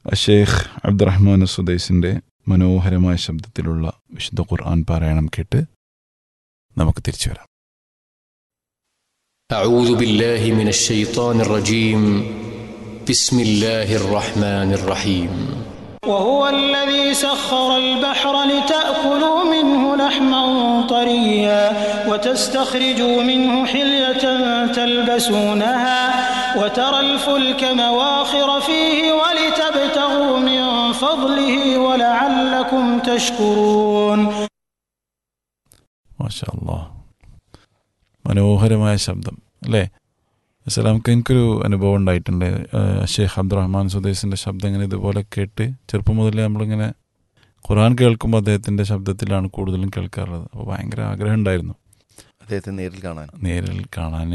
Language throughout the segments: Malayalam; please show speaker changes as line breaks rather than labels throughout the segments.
ഷെയ്ഖ് അബ്ദുറഹ്മാൻ സുദൈസിൻ്റെ മനോഹരമായ ശബ്ദത്തിലുള്ള വിശുദ്ധ ഖുർആൻ പാരായണം കേട്ട് നമുക്ക് തിരിച്ചു വരാം
أعوذ بالله من الشيطان الرجيم بسم الله الرحمن الرحيم
وهو الذي سخر البحر لتأكلوا منه لحما طريا وتستخرجوا منه حلية تلبسونها وترى الفلك مواخر فيه ولتبتغوا من فضله ولعلكم تشكرون
മാഷാ അല്ലാ മനോഹരമായ ശബ്ദം അല്ലേ അസലാമക്ക് എനിക്കൊരു അനുഭവം ഉണ്ടായിട്ടുണ്ട് ഏഹ് ഷെയ്ഖ് അബ്ദുറഹ്മാൻ സുദേശിൻ്റെ ശബ്ദം ഇങ്ങനെ ഇതുപോലെ കേട്ട് ചെറുപ്പം മുതലേ നമ്മളിങ്ങനെ ഖുർആൻ കേൾക്കുമ്പോൾ അദ്ദേഹത്തിൻ്റെ ശബ്ദത്തിലാണ് കൂടുതലും കേൾക്കാറുള്ളത് അപ്പോൾ ഭയങ്കര ആഗ്രഹം ഉണ്ടായിരുന്നു
അദ്ദേഹത്തെ നേരിൽ കാണാൻ
നേരിൽ കാണാൻ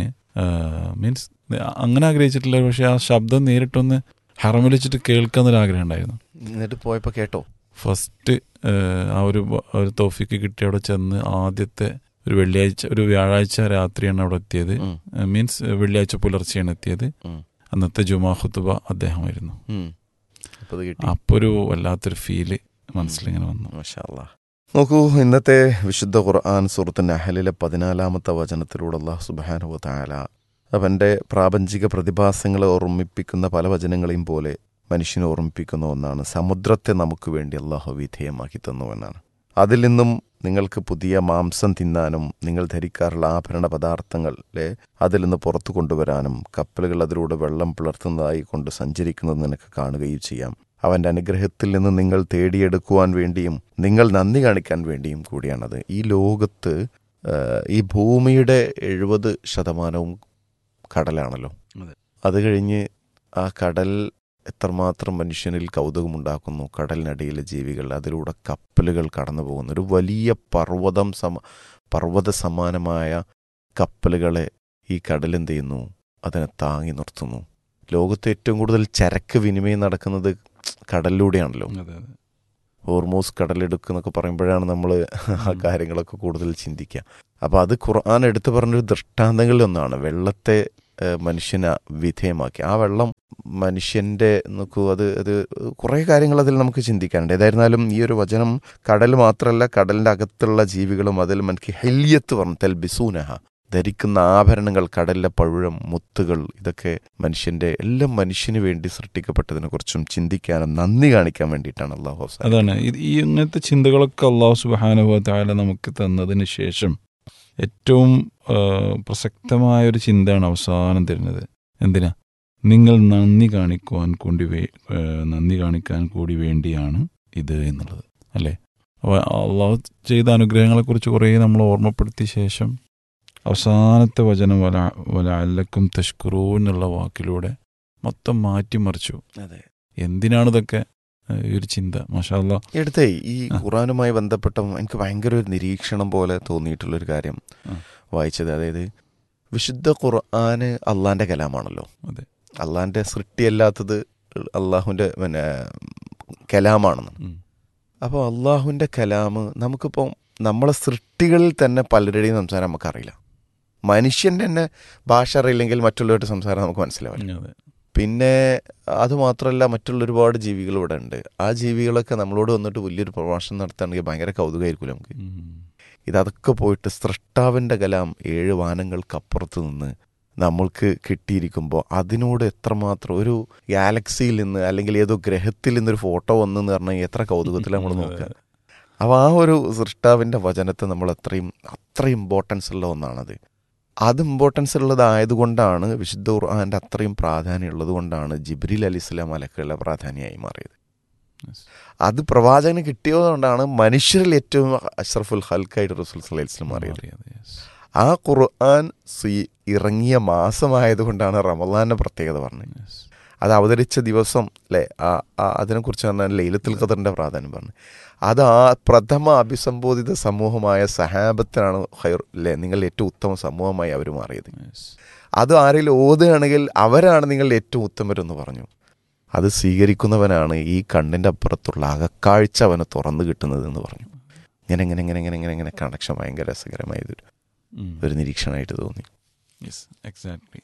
മീൻസ് അങ്ങനെ ആഗ്രഹിച്ചിട്ടില്ല പക്ഷേ ആ ശബ്ദം നേരിട്ടൊന്ന് ഹറമിൽ വെച്ചിട്ട് കേൾക്കാന്നൊരു ആഗ്രഹം ഉണ്ടായിരുന്നു
എന്നിട്ട് പോയപ്പോൾ കേട്ടോ
ഫസ്റ്റ് ഏഹ്, ആ ഒരു ബ- ഒരു തോഫിക്ക് കിട്ടി അവിടെ ചെന്ന് ആദ്യത്തെ ഒരു വെള്ളിയാഴ്ച ഒരു വ്യാഴാഴ്ച രാത്രിയാണ് അവിടെ എത്തിയത്
ഉം,
മീൻസ് വെള്ളിയാഴ്ച പുലർച്ചെയാണ് എത്തിയത്
ഉം,
അന്നത്തെ ജുമാ ഖുത്തുബ അദ്ദേഹമായിരുന്നു
ഉം. അപ്പോൾ അത് കിട്ടി
അപ്പോൾ ഒരു വല്ലാത്തൊരു ഫീല് മനസ്സിലിങ്ങനെ വന്നു
മാഷാ അല്ലാ. നോക്കൂ ഇന്നത്തെ വിശുദ്ധ ഖുർആൻ സുഹൃത്ത് നഹലിലെ പതിനാലാമത്തെ വചനത്തിലൂടെ അള്ളാഹു സുബാനുവ താല അവൻ്റെ പ്രാപഞ്ചിക പ്രതിഭാസങ്ങളെ ഓർമ്മിപ്പിക്കുന്ന പല വചനങ്ങളെയും പോലെ മനുഷ്യനെ ഓർമ്മിപ്പിക്കുന്ന ഒന്നാണ് സമുദ്രത്തെ നമുക്ക് വേണ്ടി അള്ളാഹു വിധേയമാക്കി തന്നു എന്നാണ് അതിൽ നിന്നും നിങ്ങൾക്ക് പുതിയ മാംസം തിന്നാനും നിങ്ങൾ ധരിക്കാറുള്ള ആഭരണ പദാർത്ഥങ്ങളെ അതിൽ നിന്ന് പുറത്തു കൊണ്ടുവരാനും കപ്പലുകൾ അതിലൂടെ വെള്ളം പിളർത്തുന്നതായി കൊണ്ട് സഞ്ചരിക്കുന്നത് നിനക്ക് കാണുകയും ചെയ്യാം അവന്റെ അനുഗ്രഹത്തിൽ നിന്ന് നിങ്ങൾ തേടിയെടുക്കുവാൻ വേണ്ടിയും നിങ്ങൾ നന്ദി കാണിക്കാൻ വേണ്ടിയും കൂടിയാണത് ഈ ലോകത്ത് ആ, ഈ ഭൂമിയുടെ എഴുപത് ശതമാനവും കടലാണല്ലോ
അതെ.
അത് കഴിഞ്ഞ് ആ കടൽ എത്രമാത്രം മനുഷ്യനിൽ കൗതുകമുണ്ടാക്കുന്നു കടലിനടിയിലെ ജീവികൾ അതിലൂടെ കപ്പലുകൾ കടന്നു പോകുന്നു ഒരു വലിയ പർവ്വതം സമ പർവ്വത സമാനമായ കപ്പലുകളെ ഈ കടലെന്ത് ചെയ്യുന്നു അതിനെ താങ്ങി നിർത്തുന്നു ലോകത്ത് ഏറ്റവും കൂടുതൽ ചരക്ക് വിനിമയം നടക്കുന്നത് കടലിലൂടെയാണല്ലോ
അതെ അതെ
ഹോർമോസ് കടലെടുക്കുക എന്നൊക്കെ പറയുമ്പോഴാണ് നമ്മൾ ആ കാര്യങ്ങളൊക്കെ കൂടുതൽ ചിന്തിക്കുക അപ്പോൾ അത് ഖുർആൻ എടുത്തു പറഞ്ഞൊരു ദൃഷ്ടാന്തങ്ങളിൽ ഒന്നാണ് വെള്ളത്തെ ഏഹ്, മനുഷ്യനെ വിധേയമാക്കി ആ വെള്ളം മനുഷ്യന്റെ നോക്കൂ അത് അത് കുറേ കാര്യങ്ങൾ അതിൽ നമുക്ക് ചിന്തിക്കാനുണ്ട് ഏതായിരുന്നാലും ഈ ഒരു വചനം കടൽ മാത്രമല്ല കടലിന്റെ അകത്തുള്ള ജീവികളും അതിൽ മനക്ക് ഹെല്യത്ത് പറഞ്ഞു തെൽ ബിസൂനഹ ധരിക്കുന്ന ആഭരണങ്ങൾ കടലിലെ പഴുഴം മുത്തുകൾ ഇതൊക്കെ മനുഷ്യന്റെ എല്ലാം മനുഷ്യന് വേണ്ടി സൃഷ്ടിക്കപ്പെട്ടതിനെ കുറിച്ചും ചിന്തിക്കാനും നന്ദി കാണിക്കാൻ വേണ്ടിയിട്ടാണ് അള്ളാഹു അവസാനം
അതാണ് ഇത് ഈ ഇങ്ങനത്തെ ചിന്തകളൊക്കെ അള്ളാഹു സുബാനുഭവ താല നമുക്ക് തന്നതിന് ശേഷം ഏറ്റവും ആ, പ്രസക്തമായ ഒരു ചിന്തയാണ് അവസാനം തരുന്നത് എന്തിനാ നിങ്ങൾ നന്ദി കാണിക്കുവാൻ കൂടി വേ ആ, നന്ദി കാണിക്കാൻ കൂടി വേണ്ടിയാണ് ഇത് എന്നുള്ളത് അല്ലേ അപ്പോൾ അള്ളാഹു ചെയ്ത അനുഗ്രഹങ്ങളെക്കുറിച്ച് കുറേ നമ്മൾ ഓർമ്മപ്പെടുത്തിയ ശേഷം അവസാനത്തെ വചനം വല വല അല്ലക്കും തഷ്കുറൂ എന്നുള്ള വാക്കിലൂടെ മൊത്തം മാറ്റിമറിച്ചു
അതെ
എന്തിനാണ് ഇതൊക്കെ ആ, ഈ ഒരു ചിന്ത മാഷാ അല്ലാ
എടുത്തേ ഈ
ആ.
ഖുറാനുമായി ബന്ധപ്പെട്ട എനിക്ക് ഭയങ്കര ഒരു നിരീക്ഷണം പോലെ തോന്നിയിട്ടുള്ളൊരു കാര്യം
ആ.
വായിച്ചത് അതായത് വിശുദ്ധ ഖുർആന് അള്ളാന്റെ കലാമാണല്ലോ
അതെ
അള്ളാന്റെ സൃഷ്ടിയല്ലാത്തത് അള്ളാഹുവിന്റെ പിന്നെ കലാമാണെന്ന്
ഉം.
അപ്പോൾ അള്ളാഹുവിന്റെ കലാമ് നമുക്കിപ്പോൾ നമ്മളെ സൃഷ്ടികളിൽ തന്നെ പലരുടെയും സംസാരം നമുക്കറിയില്ല മനുഷ്യന്റെ തന്നെ ഭാഷ അറിയില്ലെങ്കിൽ മറ്റുള്ളവരുടെ സംസാരം നമുക്ക് മനസ്സിലാവില്ല
അതെ
പിന്നെ അതുമാത്രമല്ല മറ്റുള്ള ഒരുപാട് ജീവികൾ ഇവിടെ ഉണ്ട് ആ ജീവികളൊക്കെ നമ്മളോട് വന്നിട്ട് വലിയൊരു പ്രഭാഷണം നടത്തുകയാണെങ്കിൽ ഭയങ്കര കൗതുകമായിരിക്കും നമുക്ക്
ഉം.
ഇതൊക്കെ പോയിട്ട് സൃഷ്ടാവിൻ്റെ കലാം ഏഴ് വാനങ്ങൾക്കപ്പുറത്ത് നിന്ന് നമ്മൾക്ക് കിട്ടിയിരിക്കുമ്പോൾ അതിനോട് എത്രമാത്രം ഒരു ഗാലക്സിയിൽ നിന്ന് അല്ലെങ്കിൽ ഏതോ ഗ്രഹത്തിൽ നിന്നൊരു ഫോട്ടോ വന്നെന്ന് പറഞ്ഞാൽ എത്ര കൗതുകത്തിൽ നമ്മൾ നോക്കുക അപ്പോൾ ആ ഒരു സൃഷ്ടാവിൻ്റെ വചനത്തെ നമ്മൾ അത്രയും അത്ര ഇമ്പോർട്ടൻസ് ഉള്ള ഒന്നാണത് അത് ഇമ്പോർട്ടൻസ് ഉള്ളതായതുകൊണ്ടാണ് വിശുദ്ധ ഖുർആാൻ്റെ അത്രയും പ്രാധാന്യം ഉള്ളത് കൊണ്ടാണ് ജിബ്രീൽ അലി ഇസ്ലാം അലക്കുള്ള പ്രാധാന്യമായി മാറിയത്
Yes.
അത് പ്രവാചകന് കിട്ടിയതുകൊണ്ടാണ് മനുഷ്യരിൽ ഏറ്റവും അഷ്റഫുൽ ഹൽക്കായിട്ട് റസൂൽ സല്ലല്ലാഹു അലൈഹി വസല്ലം മാറിയത്
മാറിയത്, yes.
ആ ഖുർആൻ സി- ഇറങ്ങിയ മാസമായതുകൊണ്ടാണ് റമദാന്റെ പ്രത്യേകത പറഞ്ഞത്
Yes.
അത് അവതരിച്ച ദിവസം അല്ലേ ആ ആ അതിനെക്കുറിച്ച് പറഞ്ഞാൽ ലൈലത്തുൽ ഖദറിന്റെ പ്രാധാന്യം പറഞ്ഞു അത് ആ പ്രഥമ അഭിസംബോധിത സമൂഹമായ സഹാബത്തിനാണ് ഹൈർ അല്ലേ നിങ്ങൾ ഏറ്റവും ഉത്തമ സമൂഹമായി അവർ മാറിയത്
Yes.
അത് ആരെങ്കിലും ഓതുകയാണെങ്കിൽ അവരാണ് നിങ്ങൾ ഏറ്റവും ഉത്തമരെന്ന് പറഞ്ഞു അത് സ്വീകരിക്കുന്നവനാണ് ഈ കണ്ണിൻ്റെ അപ്പുറത്തുള്ള അകക്കാഴ്ച അവന് തുറന്നു കിട്ടുന്നത് എന്ന് പറഞ്ഞു ഇങ്ങനെ ഇങ്ങനെ ഇങ്ങനെ ഇങ്ങനെ ഇങ്ങനെ ഇങ്ങനെ കണക്ഷൻ ഭയങ്കര രസകരമായതൊരു
ഉം.
ഒരു നിരീക്ഷണമായിട്ട് തോന്നി
Yes, exactly.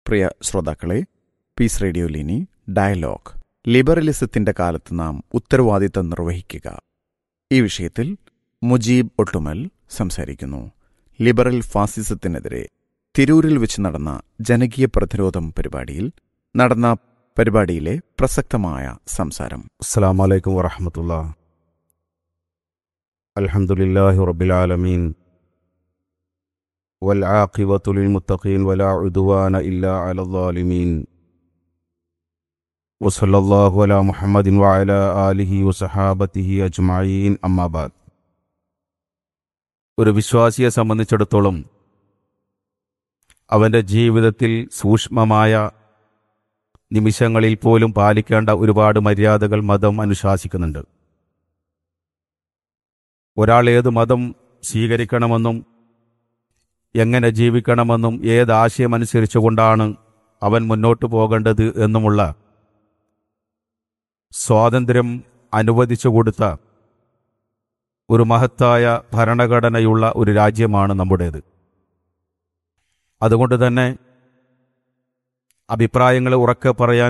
പ്രിയ ശ്രോതാക്കളെ പീസ് റേഡിയോ ലിനി ഡയലോഗ് ലിബറലിസത്തിന്റെ കാലത്ത് നാം ഉത്തരവാദിത്തം നിർവഹിക്കുക ഈ വിഷയത്തിൽ മുജീബ് ഒട്ടുമൽ സംസാരിക്കുന്നു ലിബറൽ ഫാസിസത്തിനെതിരെ തിരൂരിൽ വെച്ച് നടന്ന ജനകീയ പ്രതിരോധം പരിപാടിയിൽ നടന്ന പരിപാടിയിലെ പ്രസക്തമായ സംസാരം
السلام عليكم ورحمة الله الحمد لله رب العالمين والعاقبة للمتقين ولا عدوان إلا على الظالمين وصلى الله على محمد وعلى آله وصحابته أجمعين أما بعد ഒരു വിശ്വാസിയെ സംബന്ധിച്ചിടത്തോളം അവൻ്റെ ജീവിതത്തിൽ സൂക്ഷ്മമായ നിമിഷങ്ങളിൽ പോലും പാലിക്കേണ്ട ഒരുപാട് മര്യാദകൾ മതം അനുശാസിക്കുന്നുണ്ട് ഒരാൾ ഏത് മതം സ്വീകരിക്കണമെന്നും എങ്ങനെ ജീവിക്കണമെന്നും ഏത് ആശയമനുസരിച്ചുകൊണ്ടാണ് അവൻ മുന്നോട്ട് പോകേണ്ടത് എന്നുമുള്ള സ്വാതന്ത്ര്യം അനുവദിച്ചു കൊടുത്ത ഒരു മഹത്തായ ഭരണഘടനയുള്ള ഒരു രാജ്യമാണ് നമ്മുടേത് അതുകൊണ്ട് തന്നെ അഭിപ്രായങ്ങൾ ഉറക്കെ പറയാൻ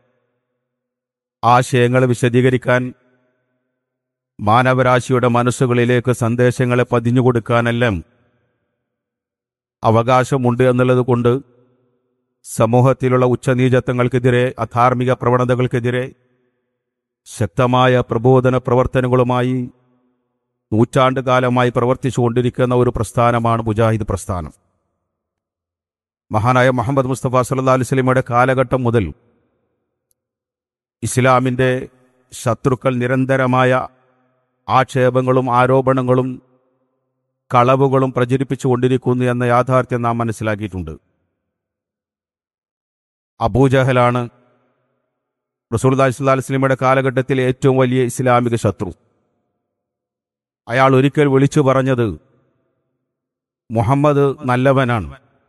ആശയങ്ങൾ വിശദീകരിക്കാൻ മാനവരാശിയുടെ മനസ്സുകളിലേക്ക് സന്ദേശങ്ങളെ പതിഞ്ഞുകൊടുക്കാനെല്ലാം അവകാശമുണ്ട് എന്നുള്ളത് കൊണ്ട് സമൂഹത്തിലുള്ള ഉച്ചനീചത്വങ്ങൾക്കെതിരെ അധാർമിക പ്രവണതകൾക്കെതിരെ ശക്തമായ പ്രബോധന പ്രവർത്തനങ്ങളുമായി നൂറ്റാണ്ടുകാലമായി പ്രവർത്തിച്ചുകൊണ്ടിരിക്കുന്ന ഒരു പ്രസ്ഥാനമാണ് മുജാഹിദ് പ്രസ്ഥാനം മഹാനായ മുഹമ്മദ് മുസ്തഫ സല്ലാ അലുസ്ലിമയുടെ കാലഘട്ടം മുതൽ ഇസ്ലാമിൻ്റെ ശത്രുക്കൾ നിരന്തരമായ ആക്ഷേപങ്ങളും ആരോപണങ്ങളും കളവുകളും പ്രചരിപ്പിച്ചു കൊണ്ടിരിക്കുന്നു എന്ന യാഥാർത്ഥ്യം നാം മനസ്സിലാക്കിയിട്ടുണ്ട് അബൂജഹലാണ് റസൂൽദാ ഇസ്ലാ വസ്ലിമയുടെ കാലഘട്ടത്തിലെ ഏറ്റവും വലിയ ഇസ്ലാമിക ശത്രു അയാൾ ഒരിക്കൽ വിളിച്ചു പറഞ്ഞത് മുഹമ്മദ് നല്ലവനാണ്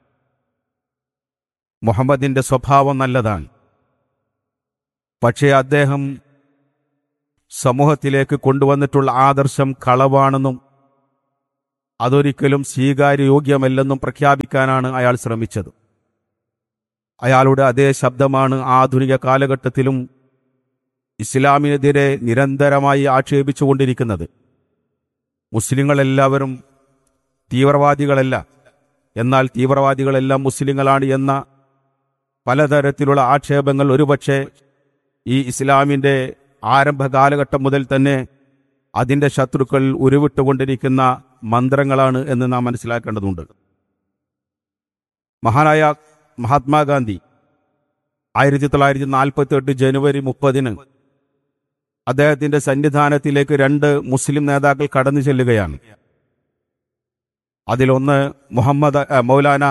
മുഹമ്മദിന്റെ സ്വഭാവം നല്ലതാണ് പക്ഷേ അദ്ദേഹം സമൂഹത്തിലേക്ക് കൊണ്ടുവന്നിട്ടുള്ള ആദർശം കളവാണെന്നും അതൊരിക്കലും സ്വീകാര്യയോഗ്യമല്ലെന്നും പ്രഖ്യാപിക്കാനാണ് അയാൾ ശ്രമിച്ചത് അയാളുടെ അതേ ശബ്ദമാണ് ആധുനിക കാലഘട്ടത്തിലും ഇസ്ലാമിനെതിരെ നിരന്തരമായി ആക്ഷേപിച്ചുകൊണ്ടിരിക്കുന്നത് മുസ്ലിങ്ങളെല്ലാവരും തീവ്രവാദികളല്ല എന്നാൽ തീവ്രവാദികളെല്ലാം മുസ്ലിങ്ങളാണ് എന്ന പലതരത്തിലുള്ള ആക്ഷേപങ്ങൾ ഒരുപക്ഷെ ഈ ഇസ്ലാമിൻ്റെ ആരംഭ കാലഘട്ടം മുതൽ തന്നെ അതിൻ്റെ ശത്രുക്കൾ ഉരുവിട്ടുകൊണ്ടിരിക്കുന്ന മന്ത്രങ്ങളാണ് എന്ന് നാം മനസ്സിലാക്കേണ്ടതുണ്ട് മഹാനായ മഹാത്മാഗാന്ധി ആയിരത്തി തൊള്ളായിരത്തി നാൽപ്പത്തി എട്ട് ജനുവരി മുപ്പതിന് അദ്ദേഹത്തിന്റെ സന്നിധാനത്തിലേക്ക് രണ്ട് മുസ്ലിം നേതാക്കൾ കടന്നു ചെല്ലുകയാണ് അതിലൊന്ന് മുഹമ്മദ് അ, മൗലാന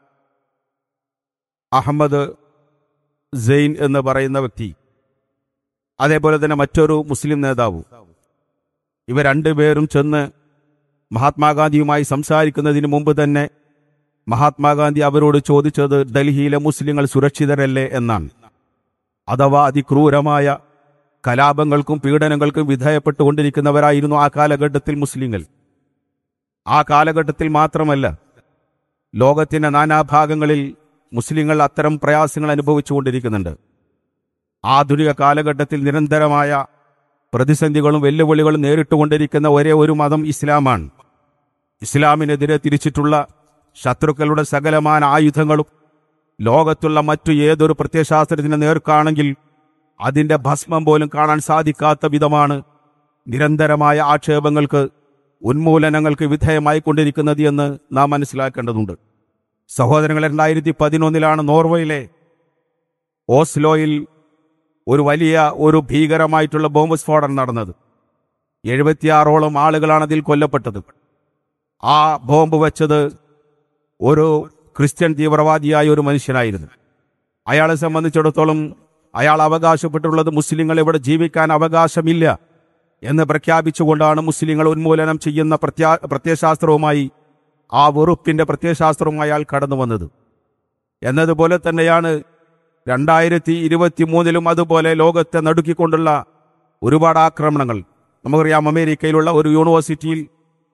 അഹമ്മദ് സെയിൻ എന്ന് പറയുന്ന വ്യക്തി അതേപോലെ തന്നെ മറ്റൊരു മുസ്ലിം നേതാവ് ഇവ രണ്ടുപേരും ചെന്ന് മഹാത്മാഗാന്ധിയുമായി സംസാരിക്കുന്നതിന് മുമ്പ് തന്നെ മഹാത്മാഗാന്ധി അവരോട് ചോദിച്ചത് ഡൽഹിയിലെ മുസ്ലിങ്ങൾ സുരക്ഷിതരല്ലേ എന്നാണ് അഥവാ അതിക്രൂരമായ കലാപങ്ങൾക്കും പീഡനങ്ങൾക്കും വിധേയപ്പെട്ടുകൊണ്ടിരിക്കുന്നവരായിരുന്നു ആ കാലഘട്ടത്തിൽ മുസ്ലിങ്ങൾ ആ കാലഘട്ടത്തിൽ മാത്രമല്ല ലോകത്തിന്റെ നാനാഭാഗങ്ങളിൽ മുസ്ലിങ്ങൾ അത്തരം പ്രയാസങ്ങൾ അനുഭവിച്ചുകൊണ്ടിരിക്കുന്നുണ്ട് ആധുനിക കാലഘട്ടത്തിൽ നിരന്തരമായ പ്രതിസന്ധികളും വെല്ലുവിളികളും നേരിട്ടുകൊണ്ടിരിക്കുന്ന ഒരേ ഒരു മതം ഇസ്ലാമാണ് ഇസ്ലാമിനെതിരെ തിരിച്ചിട്ടുള്ള ശത്രുക്കളുടെ സകലമാന ആയുധങ്ങളും ലോകത്തുള്ള മറ്റു ഏതൊരു പ്രത്യയശാസ്ത്രത്തിന് നേർക്കാണെങ്കിൽ അതിന്റെ ഭസ്മം പോലും കാണാൻ സാധിക്കാത്ത വിധമാണ് നിരന്തരമായ ആക്ഷേപങ്ങൾക്ക് ഉന്മൂലനങ്ങൾക്ക് വിധേയമായി കൊണ്ടിരിക്കുന്നത് എന്ന് നാം മനസ്സിലാക്കേണ്ടതുണ്ട് സഹോദരങ്ങൾ രണ്ടായിരത്തി പതിനൊന്നിലാണ് നോർവേയിലെ ഓസ്ലോയിൽ ഒരു വലിയ ഒരു ഭീകരമായിട്ടുള്ള ബോംബ് സ്ഫോടനം നടന്നത് എഴുപത്തിയാറോളം ആളുകളാണ് അതിൽ കൊല്ലപ്പെട്ടത് ആ ബോംബ് വെച്ചത് ഒരു ക്രിസ്ത്യൻ തീവ്രവാദിയായ ഒരു മനുഷ്യനായിരുന്നു അയാളെ സംബന്ധിച്ചിടത്തോളം അയാൾ അവകാശപ്പെട്ടുള്ളത് മുസ്ലിങ്ങൾ ഇവിടെ ജീവിക്കാൻ അവകാശമില്ല എന്ന് പ്രഖ്യാപിച്ചുകൊണ്ടാണ് മുസ്ലിങ്ങൾ ഉന്മൂലനം ചെയ്യുന്ന പ്രത്യാ പ്രത്യയശാസ്ത്രവുമായി ആ വെറുപ്പിന്റെ പ്രത്യയശാസ്ത്രവുമായി അയാൾ കടന്നു വന്നത് എന്നതുപോലെ തന്നെയാണ് രണ്ടായിരത്തി ഇരുപത്തി മൂന്നിലും അതുപോലെ ലോകത്തെ നടുക്കിക്കൊണ്ടുള്ള ഒരുപാട് ആക്രമണങ്ങൾ നമുക്കറിയാം അമേരിക്കയിലുള്ള ഒരു യൂണിവേഴ്സിറ്റിയിൽ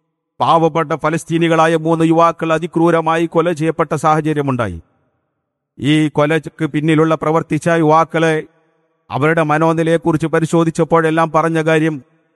പാവപ്പെട്ട ഫലസ്തീനികളായ മൂന്ന് യുവാക്കൾ അതിക്രൂരമായി കൊല ചെയ്യപ്പെട്ട സാഹചര്യമുണ്ടായി ഈ കൊലക്ക് പിന്നിലുള്ള പ്രവർത്തിച്ച യുവാക്കളെ അവരുടെ മനോനിലയെക്കുറിച്ച് പരിശോധിച്ചപ്പോഴെല്ലാം പറഞ്ഞ കാര്യം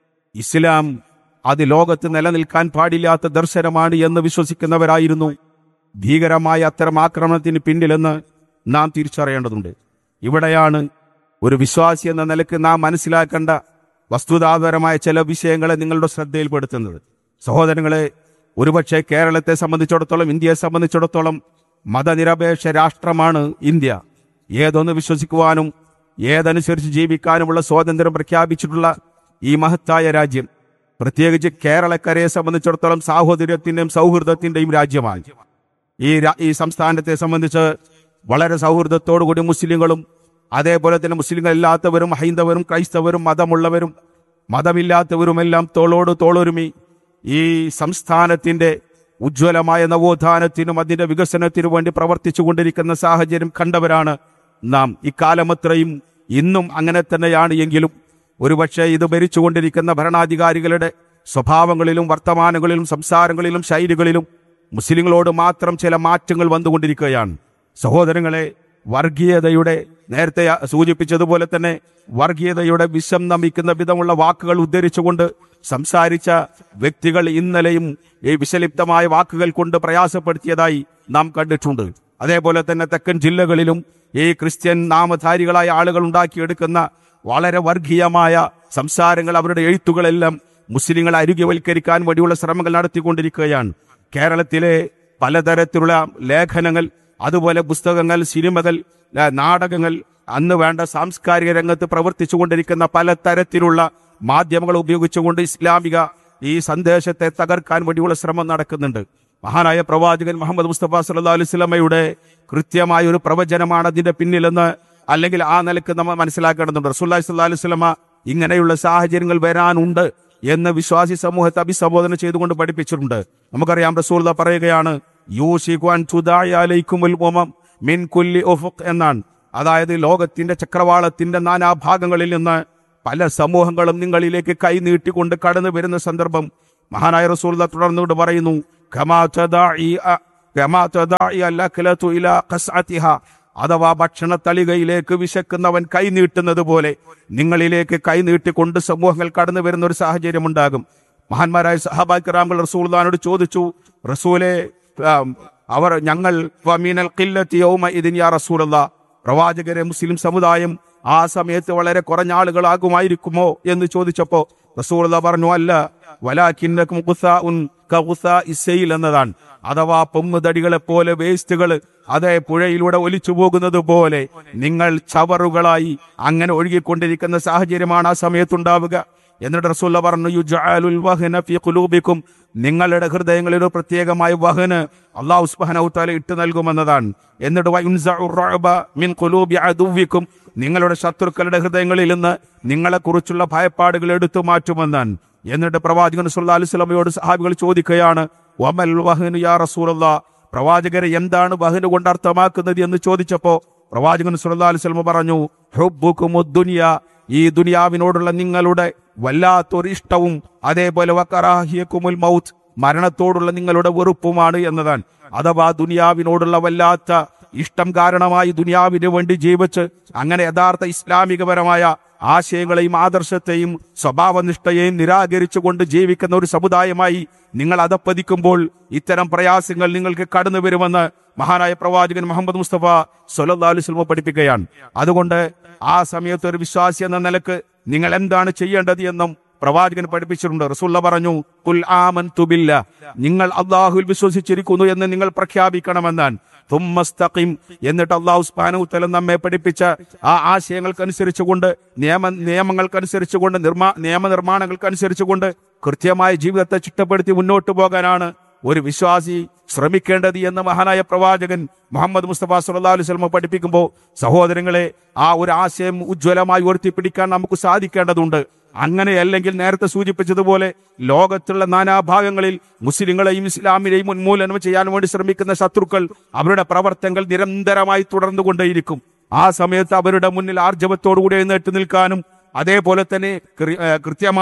ഇസ്ലാം അത് ലോകത്ത് നിലനിൽക്കാൻ പാടില്ലാത്ത ദർശനമാണ് എന്ന് വിശ്വസിക്കുന്നവരായിരുന്നു ഭീകരമായ അത്തരം ആക്രമണത്തിന് പിന്നിലെന്ന് നാം തിരിച്ചറിയേണ്ടതുണ്ട് ഇവിടെയാണ് ഒരു വിശ്വാസി എന്ന നിലക്ക് നാം മനസ്സിലാക്കേണ്ട വസ്തുതാപരമായ ചില വിഷയങ്ങളെ നിങ്ങളുടെ ശ്രദ്ധയിൽപ്പെടുത്തുന്നത് സഹോദരങ്ങളെ ഒരുപക്ഷെ കേരളത്തെ സംബന്ധിച്ചിടത്തോളം ഇന്ത്യയെ സംബന്ധിച്ചിടത്തോളം മതനിരപേക്ഷ രാഷ്ട്രമാണ് ഇന്ത്യ ഏതൊന്ന് വിശ്വസിക്കുവാനും ഏതനുസരിച്ച് ജീവിക്കാനുമുള്ള സ്വാതന്ത്ര്യം പ്രഖ്യാപിച്ചിട്ടുള്ള ഈ മഹത്തായ രാജ്യം പ്രത്യേകിച്ച് കേരളക്കരയെ സംബന്ധിച്ചിടത്തോളം സാഹോദര്യത്തിന്റെയും സൗഹൃദത്തിന്റെയും രാജ്യമാണ് ഈ രാ- ഈ സംസ്ഥാനത്തെ സംബന്ധിച്ച് വളരെ സൗഹൃദത്തോടുകൂടി മുസ്ലിങ്ങളും അതേപോലെ തന്നെ മുസ്ലിങ്ങൾ ഇല്ലാത്തവരും ഹൈന്ദവരും ക്രൈസ്തവരും മതമുള്ളവരും മതമില്ലാത്തവരുമെല്ലാം തോളോട് തോളൊരുമി ഈ സംസ്ഥാനത്തിന്റെ ഉജ്ജ്വലമായ നവോത്ഥാനത്തിനും അതിന്റെ വികസനത്തിനു വേണ്ടി പ്രവർത്തിച്ചു കൊണ്ടിരിക്കുന്ന സാഹചര്യം കണ്ടവരാണ് നാം ഇക്കാലമത്രയും ഇന്നും അങ്ങനെ തന്നെയാണ് എങ്കിലും ഒരുപക്ഷെ ഇത് ഭരിച്ചുകൊണ്ടിരിക്കുന്ന ഭരണാധികാരികളുടെ സ്വഭാവങ്ങളിലും വർത്തമാനങ്ങളിലും സംസാരങ്ങളിലും ശൈലികളിലും മുസ്ലിങ്ങളോട് മാത്രം ചില മാറ്റങ്ങൾ വന്നുകൊണ്ടിരിക്കുകയാണ് സഹോദരങ്ങളെ വർഗീയതയുടെ നേരത്തെ സൂചിപ്പിച്ചതുപോലെ തന്നെ വർഗീയതയുടെ വിഷം നമിക്കുന്ന വിധമുള്ള വാക്കുകൾ ഉദ്ധരിച്ചുകൊണ്ട് സംസാരിച്ച വ്യക്തികൾ ഇന്നലെയും ഈ വിഷലിപ്തമായ വാക്കുകൾ കൊണ്ട് പ്രയാസപ്പെടുത്തിയതായി നാം കണ്ടിട്ടുണ്ട് അതേപോലെ തന്നെ തെക്കൻ ജില്ലകളിലും ഈ ക്രിസ്ത്യൻ നാമധാരികളായ ആളുകൾ ഉണ്ടാക്കിയെടുക്കുന്ന വളരെ വർഗീയമായ സംസാരങ്ങൾ അവരുടെ എഴുത്തുകളെല്ലാം മുസ്ലിങ്ങളെ അരുഗ്യവൽക്കരിക്കാൻ വേണ്ടിയുള്ള ശ്രമങ്ങൾ നടത്തിക്കൊണ്ടിരിക്കുകയാണ് കേരളത്തിലെ പലതരത്തിലുള്ള ലേഖനങ്ങൾ അതുപോലെ പുസ്തകങ്ങൾ സിനിമകൾ ആ, നാടകങ്ങൾ അന്ന് വേണ്ട സാംസ്കാരിക രംഗത്ത് പ്രവർത്തിച്ചു കൊണ്ടിരിക്കുന്ന പലതരത്തിലുള്ള മാധ്യമങ്ങൾ ഉപയോഗിച്ചുകൊണ്ട് ഇസ്ലാമിക ഈ സന്ദേശത്തെ തകർക്കാൻ വേണ്ടിയുള്ള ശ്രമം നടക്കുന്നുണ്ട് മഹാനായ പ്രവാചകൻ മുഹമ്മദ് മുസ്തഫ സല്ലാ അലുസ്ലമയുടെ കൃത്യമായ ഒരു പ്രവചനമാണ് അതിന്റെ പിന്നിലെന്ന് അല്ലെങ്കിൽ ആ നിലക്ക് നമ്മൾ മനസ്സിലാക്കേണ്ടതുണ്ട് റസൂല്ലായി സല്ലാ അലുസ്ലമ ഇങ്ങനെയുള്ള സാഹചര്യങ്ങൾ വരാനുണ്ട് എന്ന് വിശ്വാസി സമൂഹത്തെ അഭിസംബോധന ചെയ്തുകൊണ്ട് പഠിപ്പിച്ചിട്ടുണ്ട് നമുക്കറിയാം റസൂൽ പറയുകയാണ് യൂഷിഖ്വാൻ തുദായാലൈക്കുമുൽ ഉമം മിൻ കുല്ലി ഉഫുഖ് എന്നാണ് അതായത് ലോകത്തിന്റെ ചക്രവാളത്തിന്റെ നാനാഭാഗങ്ങളിൽ നിന്ന് പല സമൂഹങ്ങളും നിങ്ങളിലേക്ക് കൈ നീട്ടിക്കൊണ്ട് കടന്നു വരുന്ന സന്ദർഭം മഹാനായ റസൂൽ തുടർന്നുകൊണ്ട് പറയുന്നു "കമാ തദാഇ അ- കമാ തദാഇ അൽ-അക്ലതു ഇലാ ഖസ്അതിഹ." അഥവാ ഭക്ഷണ തളികയിലേക്ക് വിശക്കുന്നവൻ കൈ നീട്ടുന്നത് പോലെ നിങ്ങളിലേക്ക് കൈ നീട്ടിക്കൊണ്ട് സമൂഹങ്ങൾ കടന്നു വരുന്ന ഒരു സാഹചര്യം ഉണ്ടാകും മഹാന്മാരായ സഹാബാക്കിറാമുകൾ റസൂൽദാനോട് ചോദിച്ചു റസൂലെ ആം, അവർ ഞങ്ങൾ വമീനൽ ഖില്ലത്തി യൗമ ഇതിൻ യാ റസൂലല്ലാ പ്രവാചകരെ മുസ്ലിം സമുദായം ആ സമയത്ത് വളരെ കുറഞ്ഞ ആളുകളാകുമായിരിക്കുമോ എന്ന് ചോദിച്ചപ്പോ റസൂൽ പറഞ്ഞു അല്ല വലാക്കിന്നക്കും ഖുസാഉൻ കഖുസാ ഇസ്സയിൽ എന്നതാണ് അഥവാ പൊങ്ങുതടികളെ പോലെ വേസ്റ്റുകൾ അതേ പുഴയിലൂടെ ഒലിച്ചു പോകുന്നത് പോലെ നിങ്ങൾ ചവറുകളായി അങ്ങനെ ഒഴുകിക്കൊണ്ടിരിക്കുന്ന സാഹചര്യമാണ് ആ സമയത്തുണ്ടാവുക എന്നിട്ട് റസൂല്ല പറഞ്ഞു യുജഅലുൽ വഹന ഫീ ഖുലൂബിക്കും നിങ്ങളുടെ ഹൃദയങ്ങളിൽ ഒരു പ്രത്യേകമായ വഹന് അള്ളാഹു സുബ്ഹാനഹു തആല ഇട്ട് നൽകുമെന്നതാണ് എന്നിട്ട് വയുൻസഉ റഅബ മിൻ ഖുലൂബി അദുവിക്കും നിങ്ങളുടെ ശത്രുക്കളുടെ ഹൃദയങ്ങളിൽ നിന്ന് നിങ്ങളെക്കുറിച്ചുള്ള ഭയപ്പാടുകൾ എടുത്തു മാറ്റുമെന്നാണ് എന്നിട്ട് പ്രവാചകൻ സല്ലല്ലാഹു അലൈഹി വസല്ലമയോട് സഹാബികൾ ചോദിക്കുകയാണ് വമൽ വഹനു യാ റസൂലല്ലാ പ്രവാചകരെ എന്താണ് വഹന് കൊണ്ട് അർത്ഥമാക്കുന്നത് എന്ന് ചോദിച്ചപ്പോ പ്രവാചകൻ സല്ലല്ലാഹു അലൈഹി വസല്ലമ പറഞ്ഞു ഹുബ്ബുക്കുമുദ് ദുനിയ ഈ ദുനിയാവിനോടുള്ള നിങ്ങളുടെ വല്ലാത്തൊരു ഇഷ്ടവും അതേപോലെ വക്കറാഹിയക്കുമുൽ മൗത്ത് മരണത്തോടുള്ള നിങ്ങളുടെ വെറുപ്പുമാണ് എന്നതാണ് അഥവാ ദുനിയാവിനോടുള്ള വല്ലാത്ത ഇഷ്ടം കാരണമായി ദുനിയാവിന് വേണ്ടി ജീവിച്ച് അങ്ങനെ യഥാർത്ഥ ഇസ്ലാമികപരമായ ആശയങ്ങളെയും ആദർശത്തെയും സ്വഭാവനിഷ്ഠയെയും നിരാകരിച്ചുകൊണ്ട് ജീവിക്കുന്ന ഒരു സമുദായമായി നിങ്ങൾ അതപ്പതിക്കുമ്പോൾ ഇത്തരം പ്രയാസങ്ങൾ നിങ്ങൾക്ക് കടന്നു വരുമെന്ന് മഹാനായ പ്രവാചകൻ മുഹമ്മദ് മുസ്തഫ സൊല്ലാ അലുസ്ലമ പഠിപ്പിക്കുകയാണ് അതുകൊണ്ട് ആ സമയത്ത് ഒരു വിശ്വാസി എന്ന നിലക്ക് നിങ്ങൾ എന്താണ് ചെയ്യേണ്ടത് എന്നും പ്രവാചകൻ പഠിപ്പിച്ചിട്ടുണ്ട് റസൂല്ല പറഞ്ഞു കുൽ ആമൻതു ബില്ല നിങ്ങൾ അള്ളാഹുവിൽ വിശ്വസിച്ചിരിക്കുന്നു എന്ന് നിങ്ങൾ പ്രഖ്യാപിക്കണമെന്നാണ് തുമ്മസ്തഖിം എന്നിട്ട് അള്ളാഹു സുബ്ഹാനഹു തആല നമ്മെ പഠിപ്പിച്ച ആ ആശയങ്ങൾക്കനുസരിച്ചുകൊണ്ട് നിയമ നിയമങ്ങൾക്കനുസരിച്ചുകൊണ്ട് നിർമ്മാ നിയമനിർമ്മാണങ്ങൾക്കനുസരിച്ചുകൊണ്ട് കൃത്യമായ ജീവിതത്തെ ചിട്ടപ്പെടുത്തി മുന്നോട്ട് പോകാനാണ് ഒരു വിശ്വാസി ശ്രമിക്കേണ്ടത് എന്ന് മഹാനായ പ്രവാചകൻ മുഹമ്മദ് മുസ്തഫ സല്ലല്ലാഹു അലൈഹി വസല്ലം പഠിപ്പിക്കുമ്പോൾ സഹോദരങ്ങളെ ആ ഒരു ആശയം ഉജ്ജ്വലമായി ഉയർത്തിപ്പിടിക്കാൻ നമുക്ക് സാധിക്കേണ്ടതുണ്ട് അങ്ങനെയല്ലെങ്കിൽ നേരത്തെ സൂചിപ്പിച്ചതുപോലെ ലോകത്തുള്ള നാനാഭാഗങ്ങളിൽ മുസ്ലിങ്ങളെയും ഇസ്ലാമിനെയും ഉന്മൂലനം ചെയ്യാൻ വേണ്ടി ശ്രമിക്കുന്ന ശത്രുക്കൾ അവരുടെ പ്രവർത്തനങ്ങൾ നിരന്തരമായി തുടർന്നുകൊണ്ടേയിരിക്കും ആ സമയത്ത് അവരുടെ മുന്നിൽ ആർജവത്തോടുകൂടി എഴുന്നേറ്റ് നിൽക്കാനും അതേപോലെ തന്നെ കൃ- ഏഹ് കൃത്യമായ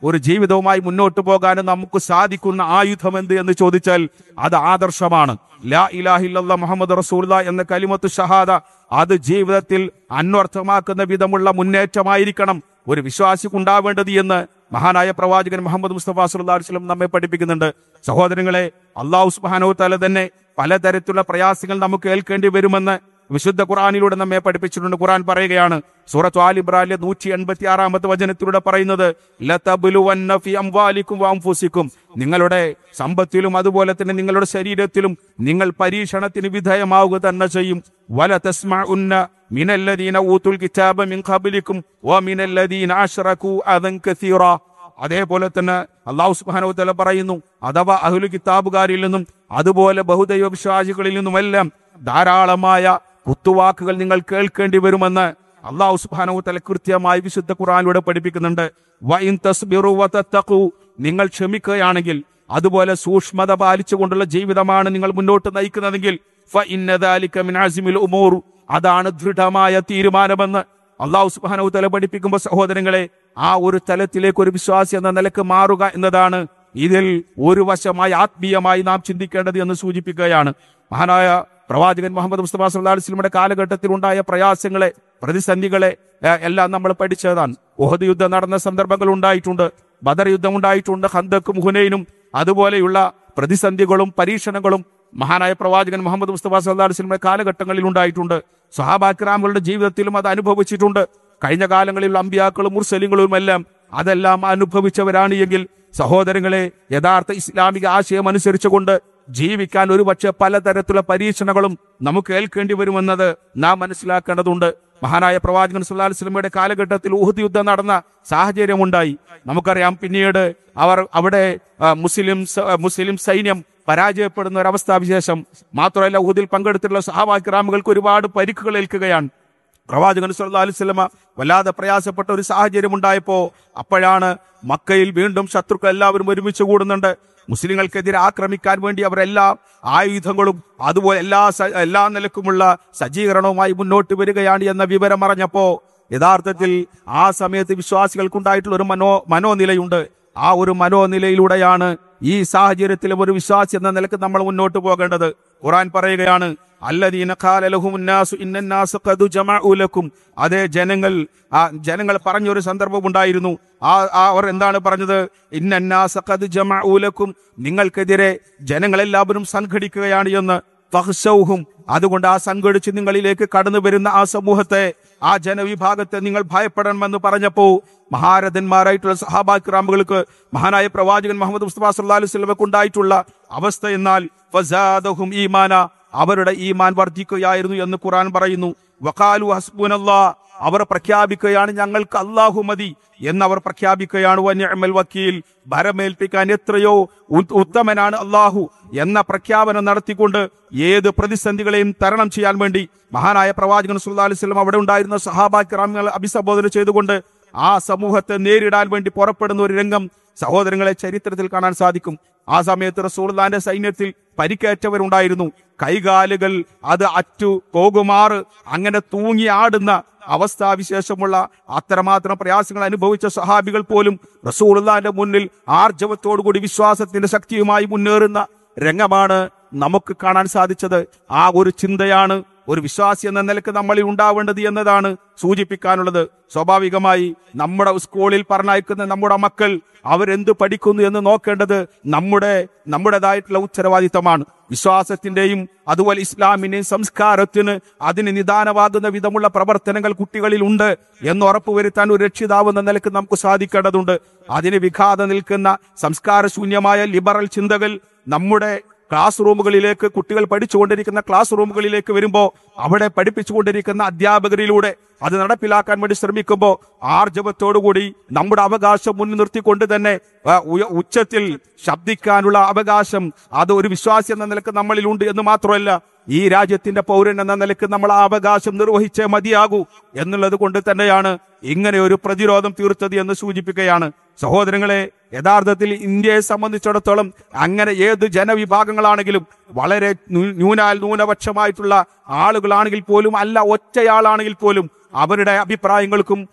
ഒരു ജീവിതവുമായി മുന്നോട്ട് പോകാനും നമുക്ക് സാധിക്കുന്ന ആയുധം എന്ത് എന്ന് ചോദിച്ചാൽ അത് ആദർശമാണ് ലാ ഇലാഹില്ല മുഹമ്മദ് റസൂല എന്ന കലിമത്ത് ഷഹാദ അത് ജീവിതത്തിൽ അന്വർത്ഥമാക്കുന്ന വിധമുള്ള മുന്നേറ്റമായിരിക്കണം ഒരു വിശ്വാസിക്ക് ഉണ്ടാവേണ്ടത് എന്ന് മഹാനായ പ്രവാചകൻ മുഹമ്മദ് മുസ്തഫ സുല്ലാ വസ്ലം നമ്മെ പഠിപ്പിക്കുന്നുണ്ട് സഹോദരങ്ങളെ അള്ളാഹു സുബാനോ തല തന്നെ പലതരത്തിലുള്ള പ്രയാസങ്ങൾ നമുക്ക് ഏൽക്കേണ്ടി വരുമെന്ന് വിശുദ്ധ ഖുറാനിലൂടെ നമ്മെ പഠിപ്പിച്ചിട്ടുണ്ട് ഖുറാൻ പറയുകയാണ് സൂറത്ത് ആൽ ഇബ്രാഹിലെ നൂറ്റി എൺപത്തി ആറാമത്തെ വചനത്തിലൂടെ പറയുന്നത് ലതബ്ലുവന്ന ഫി അംവാലിക്കും വഅൻഫുസിക്കും നിങ്ങളുടെ സമ്പത്തിലും അതുപോലെ തന്നെ നിങ്ങളുടെ ശരീരത്തിലും നിങ്ങൾ പരീക്ഷണത്തിന് വിധേയമാവുക തന്നെ ചെയ്യും വല തസ്മഉന്ന മിനല്ലദീന ഊത്തുൽ കിതാബ മിൻ ഖബലിക്കും വമിനല്ലദീന അശ്റകൂ അദൻ കസീറ അതേപോലെ തന്നെ അള്ളാഹു സുബ്ഹാനഹു തആല പറയുന്നു അഥവാ അഹ്ലു കിതാബുകാരിൽ നിന്നും അതുപോലെ ബഹുദൈവ വിശ്വാസികളിൽ നിന്നുമെല്ലാം ധാരാളമായ കുത്തുവാക്കുകൾ നിങ്ങൾ കേൾക്കേണ്ടി വരുമെന്ന് അള്ളാഹു സുബ്ഹാനഹു തആല കൃത്യമായി വിശുദ്ധ ഖുർആനിലൂടെ പഠിപ്പിക്കുന്നുണ്ട് വഇൻ തസ്ബിറു വതത്തഖു നിങ്ങൾ ക്ഷമിക്കുകയാണെങ്കിൽ അതുപോലെ സൂക്ഷ്മത പാലിച്ചുകൊണ്ടുള്ള ജീവിതമാണ് നിങ്ങൾ മുന്നോട്ട് നയിക്കുന്നതെങ്കിൽ ഫഇന്ന ദാലിക മിൻ അസ്മിൽ ഉമൂർ അതാണ് ദൃഢമായ തീരുമാനമെന്ന് അള്ളാഹു സുബ്ഹാനഹു തആല പഠിപ്പിക്കുമ്പോൾ സഹോദരങ്ങളെ ആ ഒരു തലത്തിലേക്ക് ഒരു വിശ്വാസി എന്ന നിലക്ക് മാറുക എന്നതാണ് ഇതിൽ ഒരു വശമായി ആത്മീയമായി നാം ചിന്തിക്കേണ്ടത് എന്ന് സൂചിപ്പിക്കുകയാണ് മഹാനായ പ്രവാചകൻ മുഹമ്മദ് മുസ്തഫ സല്ലല്ലാഹു അലൈഹി വസല്ലമയുടെ കാലഘട്ടത്തിൽ ഉണ്ടായ പ്രയാസങ്ങളെ പ്രതിസന്ധികളെ ഏഹ്, എല്ലാം നമ്മൾ പഠിച്ചതാണ് ഉഹദ് യുദ്ധം നടന്ന സന്ദർഭങ്ങൾ ഉണ്ടായിട്ടുണ്ട് ബദർ യുദ്ധം ഉണ്ടായിട്ടുണ്ട് ഹന്തക്കും ഹുനൈനും അതുപോലെയുള്ള പ്രതിസന്ധികളും പരീക്ഷണങ്ങളും മഹാനായ പ്രവാചകൻ മുഹമ്മദ് മുസ്തഫ സല്ലല്ലാഹു അലൈഹി വസല്ലമയുടെ കാലഘട്ടങ്ങളിൽ ഉണ്ടായിട്ടുണ്ട് സ്വഹാബാക്രാമുകളുടെ ജീവിതത്തിലും അത് അനുഭവിച്ചിട്ടുണ്ട് കഴിഞ്ഞ കാലങ്ങളിൽ അമ്പിയാക്കളും മുർസലിങ്ങളും എല്ലാം അതെല്ലാം അനുഭവിച്ചവരാണ് എങ്കിൽ സഹോദരങ്ങളെ യഥാർത്ഥ ഇസ്ലാമിക ആശയം അനുസരിച്ചുകൊണ്ട് ജീവിക്കാൻ ഒരുപക്ഷെ പലതരത്തിലുള്ള പരീക്ഷണങ്ങളും നമുക്ക് ഏൽക്കേണ്ടി വരുമെന്നത് നാം മനസ്സിലാക്കേണ്ടതുണ്ട് മഹാനായ പ്രവാചകൻ സുല്ലാ വസ്ലമയുടെ കാലഘട്ടത്തിൽ ഉഹദ് യുദ്ധം നടന്ന സാഹചര്യമുണ്ടായി നമുക്കറിയാം പിന്നീട് അവർ അവിടെ ആ, മുസ്ലിം സ- മുസ്ലിം സൈന്യം പരാജയപ്പെടുന്ന ഒരവസ്ഥാവിശേഷം മാത്രമല്ല ഉഹദിൽ പങ്കെടുത്തിട്ടുള്ള സഹാബാക്രാമുകൾക്ക് ഒരുപാട് പരിക്കുകൾ ഏൽക്കുകയാണ് പ്രവാചകൻ സല്ലല്ലാഹു അലൈഹി വസല്ലമ വല്ലാതെ പ്രയാസപ്പെട്ട ഒരു സാഹചര്യം ഉണ്ടായപ്പോ അപ്പോഴാണ് മക്കയിൽ വീണ്ടും ശത്രുക്കൾ എല്ലാവരും ഒരുമിച്ച് കൂടുന്നുണ്ട് മുസ്ലിങ്ങൾക്കെതിരെ ആക്രമിക്കാൻ വേണ്ടി അവർ എല്ലാ ആയുധങ്ങളും അതുപോലെ എല്ലാ സ- എല്ലാ നിലക്കുമുള്ള സജ്ജീകരണവുമായി മുന്നോട്ട് വരികയാണ് എന്ന വിവരം അറിഞ്ഞപ്പോ യഥാർത്ഥത്തിൽ ആ സമയത്ത് വിശ്വാസികൾക്കുണ്ടായിട്ടുള്ള ഒരു മനോ മനോനിലയുണ്ട് ആ ഒരു മനോനിലയിലൂടെയാണ് ഈ സാഹചര്യത്തിലും ഒരു വിശ്വാസി എന്ന നിലക്ക് നമ്മൾ മുന്നോട്ട് പോകേണ്ടത് ഖുറാൻ പറയുകയാണ് അല്ലദീന ഖാല ലഹുമുന്നാസു ഇന്നന്നാസ ഖദു ജമഉ ലക്കും അതേ ജനങ്ങൾ ആ ജനങ്ങൾ പറഞ്ഞൊരു സന്ദർഭം ഉണ്ടായിരുന്നു ആ ആ അവർ എന്താണ് പറഞ്ഞത് ഇന്നന്നാസ ഖദു ജമഉ ലക്കും നിങ്ങൾക്കെതിരെ ജനങ്ങളെല്ലാവരും സംഘടിക്കുകയാണ് എന്ന് ഫഹ്സൗഹും അതുകൊണ്ട് ആ സംഘടിച്ച് നിങ്ങളിലേക്ക് കടന്നു വരുന്ന ആ സമൂഹത്തെ ആ ജനവിഭാഗത്തെ നിങ്ങൾ ഭയപ്പെടണമെന്ന് പറഞ്ഞപ്പോ മഹാരഥന്മാരായിട്ടുള്ള സഹാബാക്രാമുകൾക്ക് മഹാനായ പ്രവാചകൻ മുഹമ്മദ് മുസ്തഫ സല്ലല്ലാഹു അലൈഹി വസല്ലമക്ക് ഉണ്ടായിട്ടുള്ള അവസ്ഥ എന്നാൽ ഫസാദഹും ഈമാന അവരുടെ ഈമാൻ വർദ്ധിക്കുകയായിരുന്നു എന്ന് ഖുർആൻ പറയുന്നു വഖാലു ഹസ്ബുനല്ലാ അവർ പ്രഖ്യാപിക്കുകയാണ് ഞങ്ങൾക്ക് അള്ളാഹു മതി എന്നവർ പ്രഖ്യാപിക്കുകയാണ് വനിഅമൽ വക്കീൽ ഭരമേൽപ്പിക്കാൻ എത്രയോ ഉ- ഉത്തമനാണ് അള്ളാഹു എന്ന പ്രഖ്യാപനം നടത്തിക്കൊണ്ട് ഏത് പ്രതിസന്ധികളെയും തരണം ചെയ്യാൻ വേണ്ടി മഹാനായ പ്രവാചകൻ സുല്ലാ അലൈഹി സ്വലം അവിടെ ഉണ്ടായിരുന്ന സഹാബാക്രാമ്യങ്ങൾ അഭിസംബോധന ചെയ്തുകൊണ്ട് ആ സമൂഹത്തെ നേരിടാൻ വേണ്ടി പുറപ്പെടുന്ന ഒരു രംഗം സഹോദരങ്ങളെ ചരിത്രത്തിൽ കാണാൻ സാധിക്കും ആ സമയത്ത് റസൂർദാന്റെ സൈന്യത്തിൽ പരിക്കേറ്റവരുണ്ടായിരുന്നു കൈകാലുകൾ അത് അറ്റു പോകുമാറ് അങ്ങനെ തൂങ്ങി ആടുന്ന അവസ്ഥാവിശേഷമുള്ള അത്രമാത്രം പ്രയാസങ്ങൾ അനുഭവിച്ച സഹാബികൾ പോലും റസൂർദാന്റെ മുന്നിൽ ആർജവത്തോടുകൂടി വിശ്വാസത്തിന്റെ ശക്തിയുമായി മുന്നേറുന്ന രംഗമാണ് നമുക്ക് കാണാൻ സാധിച്ചത് ആ ഒരു ചിന്തയാണ് ഒരു വിശ്വാസി എന്ന നിലക്ക് നമ്മളിൽ ഉണ്ടാവേണ്ടത് എന്നതാണ് സൂചിപ്പിക്കാനുള്ളത് സ്വാഭാവികമായി നമ്മുടെ സ്കൂളിൽ പറഞ്ഞയക്കുന്ന നമ്മുടെ മക്കൾ അവരെന്ത് പഠിക്കുന്നു എന്ന് നോക്കേണ്ടത് നമ്മുടെ നമ്മുടേതായിട്ടുള്ള ഉത്തരവാദിത്തമാണ് വിശ്വാസത്തിന്റെയും അതുപോലെ ഇസ്ലാമിന്റെയും സംസ്കാരത്തിന് അതിന് നിദാനമാകുന്ന വിധമുള്ള പ്രവർത്തനങ്ങൾ കുട്ടികളിൽ ഉണ്ട് എന്ന് ഉറപ്പുവരുത്താൻ ഒരു രക്ഷിതാവ് എന്ന നിലക്ക് നമുക്ക് സാധിക്കേണ്ടതുണ്ട് അതിന് വിഘാതം നിൽക്കുന്ന സംസ്കാരശൂന്യമായ ലിബറൽ ചിന്തകൾ നമ്മുടെ ക്ലാസ് റൂമുകളിലേക്ക് കുട്ടികൾ പഠിച്ചുകൊണ്ടിരിക്കുന്ന ക്ലാസ് റൂമുകളിലേക്ക് വരുമ്പോൾ അവിടെ പഠിപ്പിച്ചുകൊണ്ടിരിക്കുന്ന അധ്യാപകരിലൂടെ അത് നടപ്പിലാക്കാൻ വേണ്ടി ശ്രമിക്കുമ്പോൾ ആർജവത്തോടുകൂടി നമ്മുടെ അവകാശം മുന്നിൽ നിർത്തിക്കൊണ്ട് തന്നെ ആ, ഉയ- ഉച്ചത്തിൽ ശബ്ദിക്കാനുള്ള അവകാശം അത് ഒരു വിശ്വാസി എന്ന നിലക്ക് നമ്മളിലുണ്ട് എന്ന് മാത്രമല്ല ഈ രാജ്യത്തിന്റെ പൗരൻ എന്ന നിലക്ക് നമ്മൾ ആ അവകാശം നിർവഹിച്ചേ മതിയാകൂ എന്നുള്ളത് കൊണ്ട് തന്നെയാണ് ഇങ്ങനെ ഒരു പ്രതിരോധം തീർത്തത് എന്ന് സൂചിപ്പിക്കുകയാണ് സഹോദരങ്ങളെ യഥാർത്ഥത്തിൽ ഇന്ത്യയെ സംബന്ധിച്ചിടത്തോളം അങ്ങനെ ഏത് ജനവിഭാഗങ്ങളാണെങ്കിലും വളരെ ന്യൂ- ന്യൂനാൽ ന്യൂനപക്ഷമായിട്ടുള്ള ആളുകളാണെങ്കിൽ പോലും അല്ല ഒറ്റയാളാണെങ്കിൽ പോലും അവരുടെ അഭിപ്രായങ്ങൾക്കും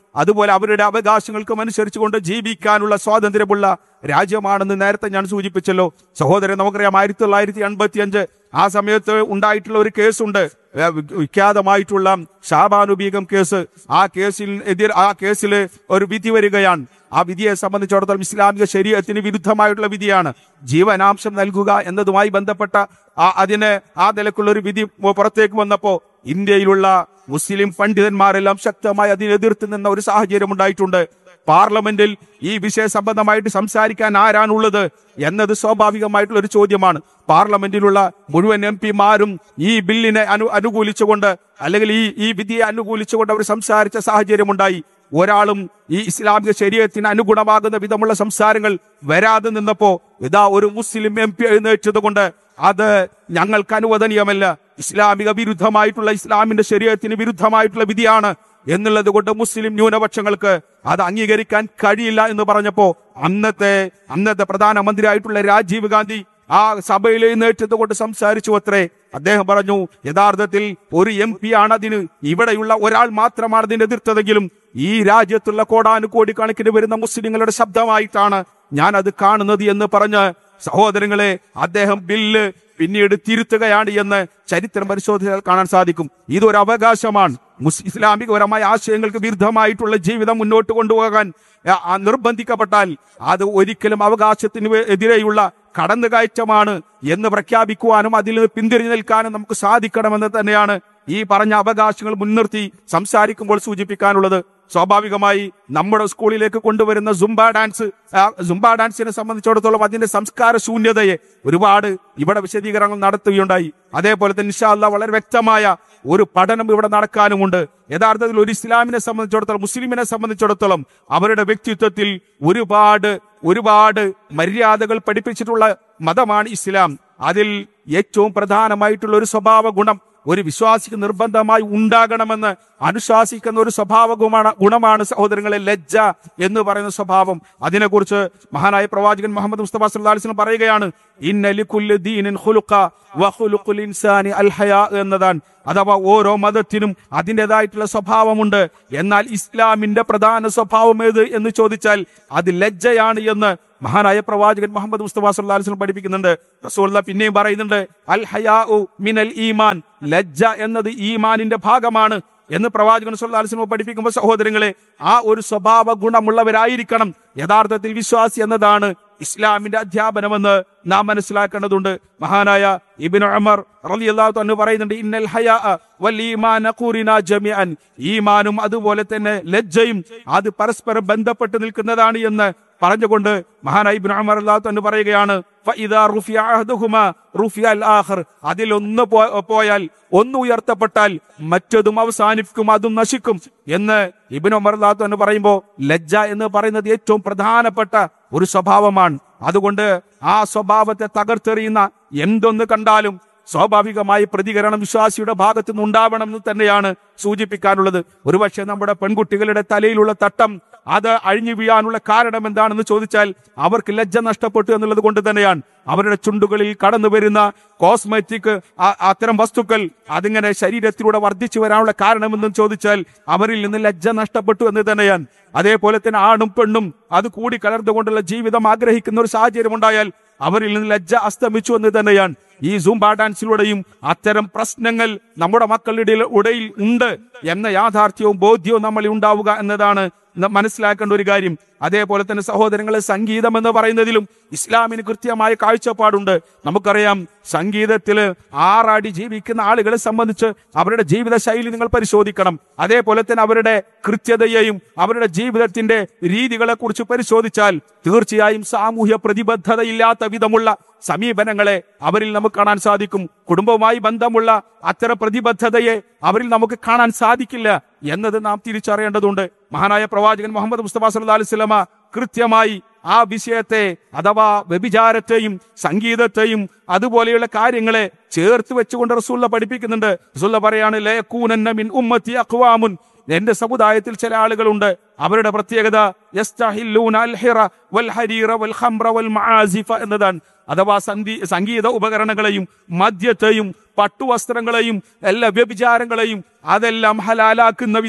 അതുപോലെ അവരുടെ അവകാശങ്ങൾക്കും അനുസരിച്ചുകൊണ്ട് ജീവിക്കാനുള്ള സ്വാതന്ത്ര്യമുള്ള രാജ്യമാണെന്ന് നേരത്തെ ഞാൻ സൂചിപ്പിച്ചല്ലോ സഹോദരൻ നമുക്കറിയാം ആയിരത്തി തൊള്ളായിരത്തി എൺപത്തി അഞ്ച് ആ സമയത്ത് ഉണ്ടായിട്ടുള്ള ഒരു കേസുണ്ട് ഏ, വി- വിഖ്യാതമായിട്ടുള്ള ഷാബാനു ബീഗം കേസ് ആ കേസിൽ എതിർ ആ കേസിൽ ഒരു വിധി വരികയാണ് ആ വിധിയെ സംബന്ധിച്ചിടത്തോളം ഇസ്ലാമിക ശരീരത്തിന് വിരുദ്ധമായിട്ടുള്ള വിധിയാണ് ജീവനാംശം നൽകുക എന്നതുമായി ബന്ധപ്പെട്ട ആ അതിന് ആ നിലക്കുള്ള ഒരു വിധി പുറത്തേക്ക് വന്നപ്പോ ഇന്ത്യയിലുള്ള മുസ്ലിം പണ്ഡിതന്മാരെല്ലാം ശക്തമായി അതിനെതിർത്ത് നിന്ന ഒരു സാഹചര്യം ഉണ്ടായിട്ടുണ്ട് പാർലമെന്റിൽ ഈ വിഷയ സംബന്ധമായിട്ട് സംസാരിക്കാൻ ആരാണുള്ളത് എന്നത് സ്വാഭാവികമായിട്ടുള്ള ഒരു ചോദ്യമാണ് പാർലമെന്റിലുള്ള മുഴുവൻ എം പിമാരും ഈ ബില്ലിനെ അനു അനുകൂലിച്ചുകൊണ്ട് അല്ലെങ്കിൽ ഈ ഈ വിധിയെ അനുകൂലിച്ചുകൊണ്ട് അവർ സംസാരിച്ച സാഹചര്യമുണ്ടായി ഒരാളും ഈ ഇസ്ലാമിക ശരീരത്തിന് അനുഗുണമാകുന്ന വിധമുള്ള സംസാരങ്ങൾ വരാതെ നിന്നപ്പോ ഇതാ ഒരു മുസ്ലിം എം പി എഴുന്നേറ്റത് കൊണ്ട് അത് ഞങ്ങൾക്ക് അനുവദനീയമല്ല ഇസ്ലാമിക വിരുദ്ധമായിട്ടുള്ള ഇസ്ലാമിന്റെ ശരീരത്തിന് വിരുദ്ധമായിട്ടുള്ള വിധിയാണ് എന്നുള്ളത് കൊണ്ട് മുസ്ലിം ന്യൂനപക്ഷങ്ങൾക്ക് അത് അംഗീകരിക്കാൻ കഴിയില്ല എന്ന് പറഞ്ഞപ്പോ അന്നത്തെ അന്നത്തെ പ്രധാനമന്ത്രിയായിട്ടുള്ള രാജീവ് ഗാന്ധി ആ സഭയിൽ എഴുന്നേറ്റത് കൊണ്ട് സംസാരിച്ചു അത്രേ അദ്ദേഹം പറഞ്ഞു യഥാർത്ഥത്തിൽ ഒരു എം പി ആണ് അതിന് ഇവിടെയുള്ള ഒരാൾ മാത്രമാണ് അതിനെ എതിർത്തതെങ്കിലും ഈ രാജ്യത്തുള്ള കോടാനുകോടി കണക്കിന് വരുന്ന മുസ്ലിങ്ങളുടെ ശബ്ദമായിട്ടാണ് ഞാൻ അത് കാണുന്നത് എന്ന് പറഞ്ഞ് സഹോദരങ്ങളെ അദ്ദേഹം ബില്ല് പിന്നീട് തിരുത്തുകയാണ് എന്ന് ചരിത്രം പരിശോധിച്ചാൽ കാണാൻ സാധിക്കും ഇതൊരു അവകാശമാണ് മുസ് ഇസ്ലാമികപരമായ ആശയങ്ങൾക്ക് വിരുദ്ധമായിട്ടുള്ള ജീവിതം മുന്നോട്ട് കൊണ്ടുപോകാൻ ആ, ആ, നിർബന്ധിക്കപ്പെട്ടാൽ അത് ഒരിക്കലും അവകാശത്തിന് വേ- എതിരെയുള്ള കടന്നുകയറ്റമാണ് എന്ന് പ്രഖ്യാപിക്കുവാനും അതിൽ നിന്ന് പിന്തിരിഞ്ഞു നിൽക്കാനും നമുക്ക് സാധിക്കണമെന്ന് തന്നെയാണ് ഈ പറഞ്ഞ അവകാശങ്ങൾ മുൻനിർത്തി സംസാരിക്കുമ്പോൾ സൂചിപ്പിക്കാനുള്ളത് സ്വാഭാവികമായി നമ്മുടെ സ്കൂളിലേക്ക് കൊണ്ടുവരുന്ന സുംബ ഡാൻസ് ആ, സുംബ ഡാൻസിനെ സംബന്ധിച്ചിടത്തോളം അതിന്റെ സംസ്കാര ശൂന്യതയെ ഒരുപാട് ഇവിടെ വിശദീകരണങ്ങൾ നടത്തുകയുണ്ടായി അതേപോലെ തന്നെ ഇൻഷാ അല്ലാ വളരെ വ്യക്തമായ ഒരു പഠനം ഇവിടെ നടക്കാനുമുണ്ട് യഥാർത്ഥത്തിൽ ഒരു ഇസ്ലാമിനെ സംബന്ധിച്ചിടത്തോളം മുസ്ലിമിനെ സംബന്ധിച്ചിടത്തോളം അവരുടെ വ്യക്തിത്വത്തിൽ ഒരുപാട് ഒരുപാട് മര്യാദകൾ പഠിപ്പിച്ചിട്ടുള്ള മതമാണ് ഇസ്ലാം അതിൽ ഏറ്റവും പ്രധാനമായിട്ടുള്ള ഒരു സ്വഭാവ ഗുണം ഒരു വിശ്വാസിക്ക് നിർബന്ധമായി ഉണ്ടാകണമെന്ന് അനുശാസിക്കുന്ന ഒരു സ്വഭാവ ഗുണമാണ് ഗുണമാണ് സഹോദരങ്ങളെ ലജ്ജ എന്ന് പറയുന്ന സ്വഭാവം അതിനെക്കുറിച്ച് മഹാനായ പ്രവാചകൻ മുഹമ്മദ് മുസ്തഫ സല്ലല്ലാഹു അലൈഹി വസല്ലം പറയുകയാണ് ഇന്ന ലികുല്ലി ദീനിൻ ഖുലുഖ വ ഖുലുഖുൽ ഇൻസാനി അൽ ഹയാ എന്നതാണ് അഥവാ ഓരോ മതത്തിനും അതിൻ്റെതായിട്ടുള്ള സ്വഭാവമുണ്ട് എന്നാൽ ഇസ്ലാമിന്റെ പ്രധാന സ്വഭാവം ഏത് എന്ന് ചോദിച്ചാൽ അത് ലജ്ജയാണ് എന്ന് മഹാനായ പ്രവാചകൻ മുഹമ്മദ് മുസ്തഫ സല്ലല്ലാഹു അലൈഹി വസല്ലം പഠിപ്പിക്കുന്നുണ്ട് റസൂലുള്ള പിന്നെയും പറയുന്നുണ്ട് അൽ ഹയാഉ മിനൽ ഈമാൻ ലജ്ജ എന്നത് ഈമാനിന്റെ ഭാഗമാണ് എന്ന് പ്രവാചകൻ സല്ലല്ലാഹു അലൈഹി വസല്ലം പഠിപ്പിക്കുമ്പോൾ സഹോദരങ്ങളെ ആ ഒരു സ്വഭാവ ഗുണമുള്ളവരായിരിക്കണം യഥാർത്ഥത്തിൽ വിശ്വാസി എന്നതാണ് ഇസ്ലാമിന്റെ അധ്യാപനമെന്ന് നാം മനസ്സിലാക്കേണ്ടതുണ്ട് മഹാനായ ഇബ്നു ഉമർ റളിയല്ലാഹു അൻഹു പറയുന്നുണ്ട് ഇന്നൽ ഹയാ വൽ ഈമാന ഖുറിന ജമിഅൻ ഈമാനും അതുപോലെ തന്നെ ലജ്ജയും അത് പരസ്പരം ബന്ധപ്പെട്ട് നിൽക്കുന്നതാണ് എന്ന് പറഞ്ഞുകൊണ്ട് മഹാനായ ഇബ്നു ഉമർ റളിയല്ലാഹു അൻഹു പറയുകയാണ് ഫഇദാ റുഫിയ അഹദുഹുമാ റുഫിയ അൽ ആഖർ അതിലൊന്ന് പോ- പോയാൽ ഒന്ന് ഉയർത്തപ്പെട്ടാൽ മറ്റതും അവസാനിക്കും അതും നശിക്കും എന്ന് ഇബ്നു ഉമർ റളിയല്ലാഹു അൻഹു പറയുമ്പോൾ ലജ്ജ എന്ന് പറയുന്നത് ഏറ്റവും പ്രധാനപ്പെട്ട ഒരു സ്വഭാവമാണ് അതുകൊണ്ട് ആ സ്വഭാവത്തെ തകർത്തെറിയുന്ന എന്തൊന്ന് കണ്ടാലും സ്വാഭാവികമായി പ്രതികരണം വിശ്വാസിയുടെ ഭാഗത്തു നിന്ന് ഉണ്ടാവണം എന്ന് തന്നെയാണ് സൂചിപ്പിക്കാനുള്ളത് ഒരുപക്ഷെ നമ്മുടെ പെൺകുട്ടികളുടെ തലയിലുള്ള തട്ടം അത് അഴിഞ്ഞു വീഴാനുള്ള കാരണം എന്താണെന്ന് ചോദിച്ചാൽ അവർക്ക് ലജ്ജ നഷ്ടപ്പെട്ടു എന്നുള്ളത് കൊണ്ട് തന്നെയാണ് അവരുടെ ചുണ്ടുകളിൽ കടന്നു വരുന്ന കോസ്മെറ്റിക് അത്തരം വസ്തുക്കൾ അതിങ്ങനെ ശരീരത്തിലൂടെ വർദ്ധിച്ചു വരാനുള്ള കാരണമെന്നും ചോദിച്ചാൽ അവരിൽ നിന്ന് ലജ്ജ നഷ്ടപ്പെട്ടു എന്ന് തന്നെയാണ് അതേപോലെ തന്നെ ആണും പെണ്ണും അത് കൂടി കലർന്നുകൊണ്ടുള്ള ജീവിതം ആഗ്രഹിക്കുന്ന ഒരു സാഹചര്യം ഉണ്ടായാൽ അവരിൽ നിന്ന് ലജ്ജ അസ്തമിച്ചു എന്ന് തന്നെയാണ് ഈ സൂംബ ഡാൻസിലൂടെയും അത്തരം പ്രശ്നങ്ങൾ നമ്മുടെ മക്കളുടെ ഇടയിൽ ഉണ്ട് എന്ന യാഥാർത്ഥ്യവും ബോധ്യവും നമ്മളിൽ ഉണ്ടാവുക എന്നതാണ് ന- മനസ്സിലാക്കേണ്ട ഒരു കാര്യം അതേപോലെ തന്നെ സഹോദരങ്ങളെ സംഗീതം എന്ന് പറയുന്നതിലും ഇസ്ലാമിന് കൃത്യമായ കാഴ്ചപ്പാടുണ്ട് നമുക്കറിയാം സംഗീതത്തിൽ ആറാടി ജീവിക്കുന്ന ആളുകളെ സംബന്ധിച്ച് അവരുടെ ജീവിത ശൈലി നിങ്ങൾ പരിശോധിക്കണം അതേപോലെ തന്നെ അവരുടെ കൃത്യതയെയും അവരുടെ ജീവിതത്തിന്റെ രീതികളെ കുറിച്ച് പരിശോധിച്ചാൽ തീർച്ചയായും സാമൂഹ്യ പ്രതിബദ്ധതയില്ലാത്ത വിധമുള്ള സമീപനങ്ങളെ അവരിൽ നമുക്ക് കാണാൻ സാധിക്കും കുടുംബവുമായി ബന്ധമുള്ള അത്തരം പ്രതിബദ്ധതയെ അവരിൽ നമുക്ക് കാണാൻ സാധിക്കില്ല എന്നത് നാം തിരിച്ചറിയേണ്ടതുണ്ട് മഹാനായ പ്രവാചകൻ മുഹമ്മദ് മുസ്തഫ സല്ലല്ലാഹു അലൈഹി വസല്ലമ കൃത്യമായി ആ വിഷയത്തെ അഥവാ വ്യഭിചാരത്തെയും സംഗീതത്തെയും അതുപോലെയുള്ള കാര്യങ്ങളെ ചേർത്ത് വെച്ചുകൊണ്ട് റസൂല്ല പഠിപ്പിക്കുന്നുണ്ട് റസൂല്ല പറയാണ് ലയക്കൂനന്ന മിൻ ഉമ്മത്തി അഖ്വാമുൻ എന്റെ സമുദായത്തിൽ ചില ആളുകളുണ്ട് അവരുടെ പ്രത്യേകത യസ്തഹില്ലൂന അൽ ഹിറ വൽ ഹരീറ വൽ ഖംറ വൽ മആസിഫ എന്നതാണ് അഥവാ സന്ധി സംഗീത ഉപകരണങ്ങളെയും മദ്യത്തെയും പട്ടുവസ്ത്രങ്ങളെയും എല്ലാ വ്യഭിചാരങ്ങളെയും അതെല്ലാം ഹലാലാക്കുന്ന വിധം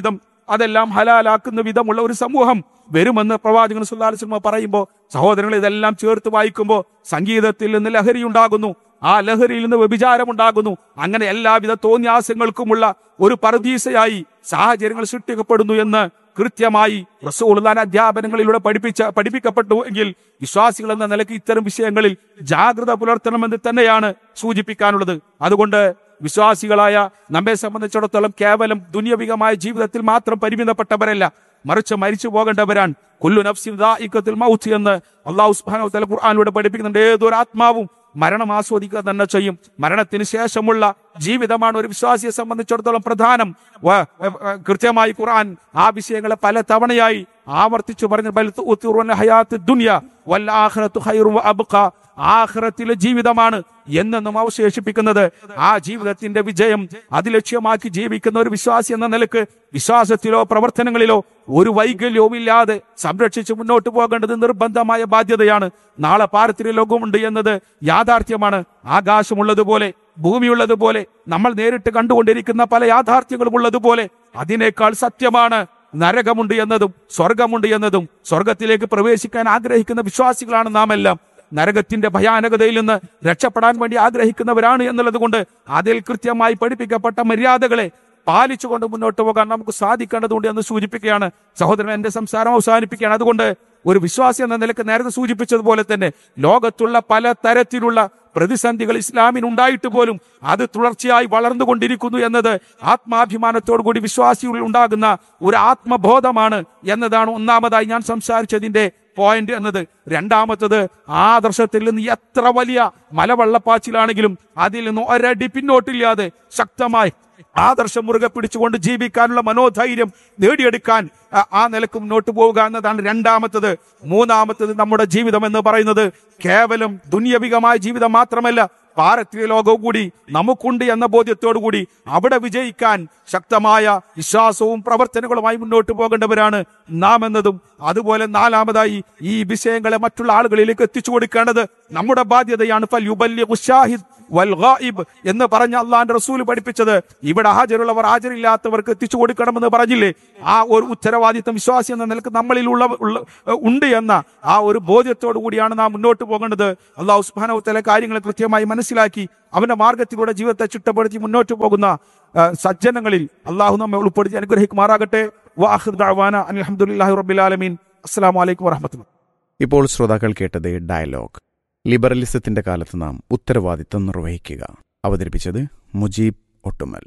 അതെല്ലാം ഹലാലാക്കുന്ന വിധമുള്ള ഒരു സമൂഹം വരുമെന്ന് പ്രവാചകൻ സുല്ലാസ്മ പറയുമ്പോൾ സഹോദരങ്ങൾ ഇതെല്ലാം ചേർത്ത് വായിക്കുമ്പോൾ സംഗീതത്തിൽ നിന്ന് ലഹരി ഉണ്ടാകുന്നു ആ ലഹരിയിൽ നിന്ന് വ്യഭിചാരമുണ്ടാകുന്നു അങ്ങനെ എല്ലാവിധ തോന്യാസങ്ങൾക്കുമുള്ള ഒരു പരദീസയായി സാഹചര്യങ്ങൾ സൃഷ്ടിക്കപ്പെടുന്നു എന്ന് കൃത്യമായി റസൂലുള്ളാൻ അധ്യാപനങ്ങളിലൂടെ പഠിപ്പിച്ച പഠിപ്പിക്കപ്പെട്ടു എങ്കിൽ വിശ്വാസികൾ എന്ന നിലയ്ക്ക് ഇത്തരം വിഷയങ്ങളിൽ ജാഗ്രത പുലർത്തണമെന്ന് തന്നെയാണ് സൂചിപ്പിക്കാനുള്ളത് അതുകൊണ്ട് വിശ്വാസികളായ നമ്മെ സംബന്ധിച്ചിടത്തോളം കേവലം ദുന്യവികമായ ജീവിതത്തിൽ മാത്രം പരിമിതപ്പെട്ടവരല്ല മറിച്ച് മരിച്ചു പോകേണ്ടവരാണ് കുല്ലു നഫ്സിൻ ദാഇഖത്തുൽ മൗത്ത് എന്ന് അള്ളാഹു സുബ്ഹാനഹു വ തആല ഖുർആനിലൂടെ പഠിപ്പിക്കുന്നുണ്ട് ഏതൊരു ആത്മാവും മരണം ആസ്വദിക്കുക തന്നെ ചെയ്യും മരണത്തിന് ശേഷമുള്ള ജീവിതമാണ് ഒരു വിശ്വാസിയെ സംബന്ധിച്ചിടത്തോളം പ്രധാനം വ- വ- കൃത്യമായി ഖുർആൻ ആ വിഷയങ്ങളെ പല തവണയായി ആവർത്തിച്ചു പറഞ്ഞു ബൽ തുഉത്തിറൂന ഹയാത്ത് ദുനിയ വൽ ആഖിറത്തു ഖൈറും വ അബ്ഖ ആഖിറത്തിലെ ജീവിതമാണ് എന്നെന്നും അവശേഷിപ്പിക്കുന്നത് ആ ജീവിതത്തിന്റെ വിജയം അതിലക്ഷ്യമാക്കി ജീവിക്കുന്ന ഒരു വിശ്വാസി എന്ന നിലക്ക് വിശ്വാസത്തിലോ പ്രവർത്തനങ്ങളിലോ ഒരു വൈകല്യവും ഇല്ലാതെ സംരക്ഷിച്ച് മുന്നോട്ട് പോകേണ്ടത് നിർബന്ധമായ ബാധ്യതയാണ് നാളെ പാരത്തിരി ലോകമുണ്ട് എന്നത് യാഥാർത്ഥ്യമാണ് ആകാശമുള്ളതുപോലെ ഭൂമിയുള്ളതുപോലെ നമ്മൾ നേരിട്ട് കണ്ടുകൊണ്ടിരിക്കുന്ന പല യാഥാർത്ഥ്യങ്ങളും ഉള്ളതുപോലെ അതിനേക്കാൾ സത്യമാണ് നരകമുണ്ട് എന്നതും സ്വർഗമുണ്ട് എന്നതും സ്വർഗത്തിലേക്ക് പ്രവേശിക്കാൻ ആഗ്രഹിക്കുന്ന വിശ്വാസികളാണ് നാം എല്ലാം നരകത്തിന്റെ ഭയാനകതയിൽ നിന്ന് രക്ഷപ്പെടാൻ വേണ്ടി ആഗ്രഹിക്കുന്നവരാണ് എന്നുള്ളത് കൊണ്ട് അതിൽ കൃത്യമായി പഠിപ്പിക്കപ്പെട്ട മര്യാദകളെ പാലിച്ചുകൊണ്ട് മുന്നോട്ട് പോകാൻ നമുക്ക് സാധിക്കേണ്ടതുണ്ട് എന്ന് സൂചിപ്പിക്കുകയാണ് സഹോദരൻ എന്റെ സംസാരം അവസാനിപ്പിക്കുകയാണ് അതുകൊണ്ട് ഒരു വിശ്വാസി എന്ന നിലക്ക് നേരത്തെ സൂചിപ്പിച്ചതുപോലെ തന്നെ ലോകത്തുള്ള പല തരത്തിലുള്ള പ്രതിസന്ധികൾ ഇസ്ലാമിനുണ്ടായിട്ട് പോലും അത് തുടർച്ചയായി വളർന്നുകൊണ്ടിരിക്കുന്നു എന്നത് ആത്മാഭിമാനത്തോടു കൂടി വിശ്വാസികളിൽ ഉണ്ടാകുന്ന ഒരു ആത്മബോധമാണ് എന്നതാണ് ഒന്നാമതായി ഞാൻ സംസാരിച്ചതിന്റെ പോയിന്റ് എന്നത് രണ്ടാമത്തത് ആദർശത്തിൽ നിന്ന് എത്ര വലിയ മലവെള്ളപ്പാച്ചിലാണെങ്കിലും അതിൽ നിന്ന് ഒരടി പിന്നോട്ടില്ലാതെ ശക്തമായി ആദർശം മുറുകെ പിടിച്ചുകൊണ്ട് ജീവിക്കാനുള്ള മനോധൈര്യം നേടിയെടുക്കാൻ ആ- ആ നിലക്ക് മുന്നോട്ട് പോവുക എന്നതാണ് രണ്ടാമത്തത് മൂന്നാമത്തത് നമ്മുടെ ജീവിതം എന്ന് പറയുന്നത് കേവലം ദുന്യവികമായ ജീവിതം മാത്രമല്ല പാരത്രിക ലോകവും കൂടി നമുക്കുണ്ട് എന്ന ബോധ്യത്തോടു കൂടി അവിടെ വിജയിക്കാൻ ശക്തമായ വിശ്വാസവും പ്രവർത്തനങ്ങളുമായി മുന്നോട്ട് പോകേണ്ടവരാണ് നാം എന്നതും അതുപോലെ നാലാമതായി ഈ വിഷയങ്ങളെ മറ്റുള്ള ആളുകളിലേക്ക് എത്തിച്ചു കൊടുക്കേണ്ടത് നമ്മുടെ ബാധ്യതയാണ് ഫൽ യുബല്ലിഗു ഷാഹിദ് വൽ ഗായിബ് എന്ന് പറഞ്ഞ അള്ളാന്റെ റസൂൽ പഠിപ്പിച്ചത് ഇവിടെ ഹാജരുള്ളവർ ഹാജരില്ലാത്തവർക്ക് എത്തിച്ചു കൊടുക്കണമെന്ന് പറഞ്ഞില്ലേ ആ ഒരു ഉത്തരവാദിത്തം വിശ്വാസി എന്ന നിലക്ക് നമ്മളിൽ ഉള്ള ഉള്ള- ഉണ്ട് എന്ന ആ ഒരു ബോധ്യത്തോടു കൂടിയാണ് നാം മുന്നോട്ട് പോകേണ്ടത് അള്ളാഹു സുബാനവത്തല കാര്യങ്ങൾ കൃത്യമായി മനസ്സിലാക്കി അവന്റെ മാർഗത്തിലൂടെ ജീവിതത്തെ ചിട്ടപ്പെടുത്തി മുന്നോട്ട് പോകുന്ന ആ, സജ്ജനങ്ങളിൽ അള്ളാഹു നമ്മെ ഉൾപ്പെടുത്തി അനുഗ്രഹിക്കുമാറാകട്ടെ വാഹിർ ദഅവാന അനിൽ ഹംദുലില്ലാഹി റബ്ബിൽ ആലമീൻ അസ്സലാമു അലൈക്കും വറഹ്മത്തുള്ളാഹി
ഇപ്പോൾ ശ്രോതാക്കൾ കേട്ടത് ഡയലോഗ് ലിബറലിസത്തിന്റെ കാലത്ത് നാം ഉത്തരവാദിത്തം നിർവഹിക്കുക അവതരിപ്പിച്ചത് മുജീബ് ഒട്ടുമൽ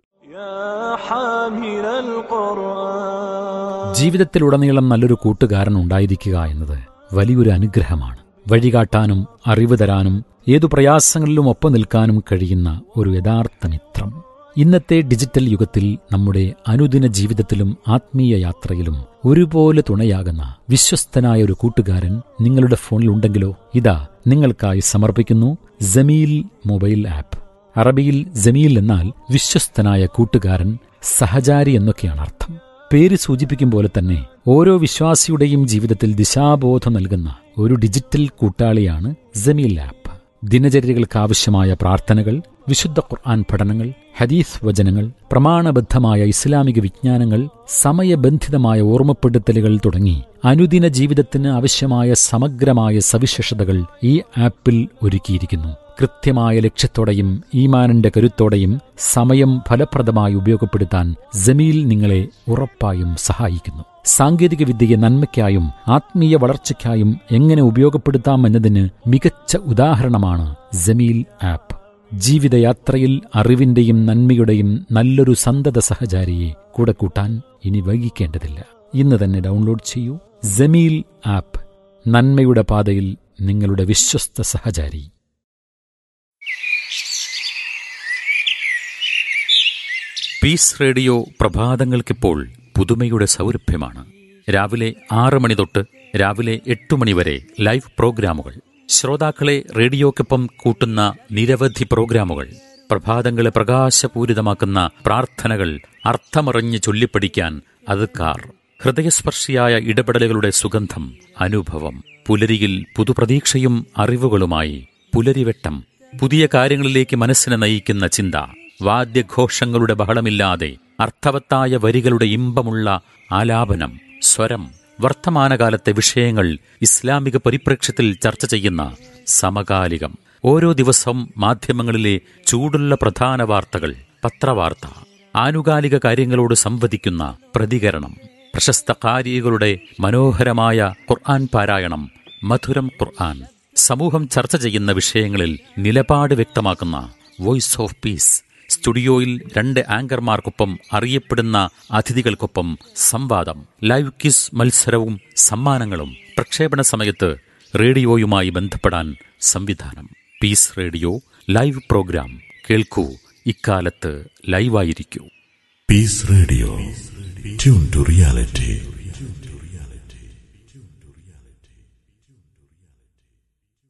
يا حامل القرآن
ജീവിതത്തിലുടനീളം നല്ലൊരു കൂട്ടുകാരൻ ഉണ്ടായിരിക്കുക എന്നത് വലിയൊരു അനുഗ്രഹമാണ് വഴികാട്ടാനും അറിവ് തരാനും ഏതു പ്രയാസങ്ങളിലും ഒപ്പം നിൽക്കാനും കഴിയുന്ന ഒരു യഥാർത്ഥ മിത്രം ഇന്നത്തെ ഡിജിറ്റൽ യുഗത്തിൽ നമ്മുടെ അനുദിന ജീവിതത്തിലും ആത്മീയ യാത്രയിലും ഒരുപോലെ തുണയാകുന്ന വിശ്വസ്തനായ ഒരു കൂട്ടുകാരൻ നിങ്ങളുടെ ഫോണിൽ ഉണ്ടെങ്കിലോ ഇതാ നിങ്ങൾക്കായി സമർപ്പിക്കുന്നു ജമീൽ മൊബൈൽ ആപ്പ് അറബിയിൽ ജമീൽ എന്നാൽ വിശ്വസ്തനായ കൂട്ടുകാരൻ സഹചാരി എന്നൊക്കെയാണ് അർത്ഥം പേര് സൂചിപ്പിക്കും പോലെ തന്നെ ഓരോ വിശ്വാസിയുടെയും ജീവിതത്തിൽ ദിശാബോധം നൽകുന്ന ഒരു ഡിജിറ്റൽ കൂട്ടാളിയാണ് ജമീൽ ആപ്പ് ദിനചര്യകൾക്കാവശ്യമായ പ്രാർത്ഥനകൾ വിശുദ്ധ ഖുർആൻ പഠനങ്ങൾ ഹദീസ് വചനങ്ങൾ പ്രമാണബദ്ധമായ ഇസ്ലാമിക വിജ്ഞാനങ്ങൾ സമയബന്ധിതമായ ഓർമ്മപ്പെടുത്തലുകൾ തുടങ്ങി അനുദിന ജീവിതത്തിന് ആവശ്യമായ സമഗ്രമായ സവിശേഷതകൾ ഈ ആപ്പിൽ ഒരുക്കിയിരിക്കുന്നു കൃത്യമായ ലക്ഷ്യത്തോടെയും ഈമാനിന്റെ കരുത്തോടെയും സമയം ഫലപ്രദമായി ഉപയോഗപ്പെടുത്താൻ ജമീൽ നിങ്ങളെ ഉറപ്പായും സഹായിക്കുന്നു സാങ്കേതിക വിദ്യയെ നന്മയ്ക്കായും ആത്മീയ വളർച്ചയ്ക്കായും എങ്ങനെ ഉപയോഗപ്പെടുത്താം എന്നതിന് മികച്ച ഉദാഹരണമാണ് ജമീൽ ആപ്പ് ജീവിതയാത്രയിൽ അറിവിന്റെയും നന്മയുടെയും നല്ലൊരു സന്തത സഹചാരിയെ കൂടെ കൂട്ടാൻ ഇനി വൈകിക്കേണ്ടതില്ല ഇന്ന് തന്നെ ഡൗൺലോഡ് ചെയ്യൂ ജമീൽ ആപ്പ് നന്മയുടെ പാതയിൽ നിങ്ങളുടെ വിശ്വസ്ത സഹചാരി പീസ് റേഡിയോ പ്രഭാതങ്ങൾക്കിപ്പോൾ പുതുമയുടെ സൗരഭ്യമാണ് രാവിലെ ആറ് മണി തൊട്ട് രാവിലെ എട്ട് മണി വരെ ലൈവ് പ്രോഗ്രാമുകൾ ശ്രോതാക്കളെ റേഡിയോക്കൊപ്പം കൂട്ടുന്ന നിരവധി പ്രോഗ്രാമുകൾ പ്രഭാതങ്ങളെ പ്രകാശപൂരിതമാക്കുന്ന പ്രാർത്ഥനകൾ അർത്ഥമറിഞ്ഞ് ചൊല്ലിപ്പഠിക്കാൻ അതുക്കാർ ഹൃദയസ്പർശിയായ ഇടപെടലുകളുടെ സുഗന്ധം അനുഭവം പുലരിയിൽ പുതുപ്രതീക്ഷയും അറിവുകളുമായി പുലരിവെട്ടം പുതിയ കാര്യങ്ങളിലേക്ക് മനസ്സിനെ നയിക്കുന്ന ചിന്ത വാദ്യഘോഷങ്ങളുടെ ബഹളമില്ലാതെ അർത്ഥവത്തായ വരികളുടെ ഇമ്പമുള്ള ആലാപനം സ്വരം വർത്തമാനകാലത്തെ വിഷയങ്ങൾ ഇസ്ലാമിക പരിപ്രേക്ഷ്യത്തിൽ ചർച്ച ചെയ്യുന്ന സമകാലികം ഓരോ ദിവസവും മാധ്യമങ്ങളിലെ ചൂടുള്ള പ്രധാന വാർത്തകൾ പത്രവാർത്ത ആനുകാലിക കാര്യങ്ങളോട് സംവദിക്കുന്ന പ്രതികരണം പ്രശസ്ത കാരികളുടെ മനോഹരമായ ഖുർആൻ പാരായണം മധുരം ഖുർആൻ സമൂഹം ചർച്ച ചെയ്യുന്ന വിഷയങ്ങളിൽ നിലപാട് വ്യക്തമാക്കുന്ന വോയിസ് ഓഫ് പീസ് സ്റ്റുഡിയോയിൽ രണ്ട് ആങ്കർമാർക്കൊപ്പം അറിയപ്പെടുന്ന അതിഥികൾക്കൊപ്പം സംവാദം ലൈവ് ക്വിസ് മത്സരവും സമ്മാനങ്ങളും പ്രക്ഷേപണ സമയത്ത് റേഡിയോയുമായി ബന്ധപ്പെടാൻ സംവിധാനം പീസ് റേഡിയോ ലൈവ് പ്രോഗ്രാം കേൾക്കൂ ഇക്കാലത്ത് ലൈവായിരിക്കൂ
Peace Radio. Tune to reality.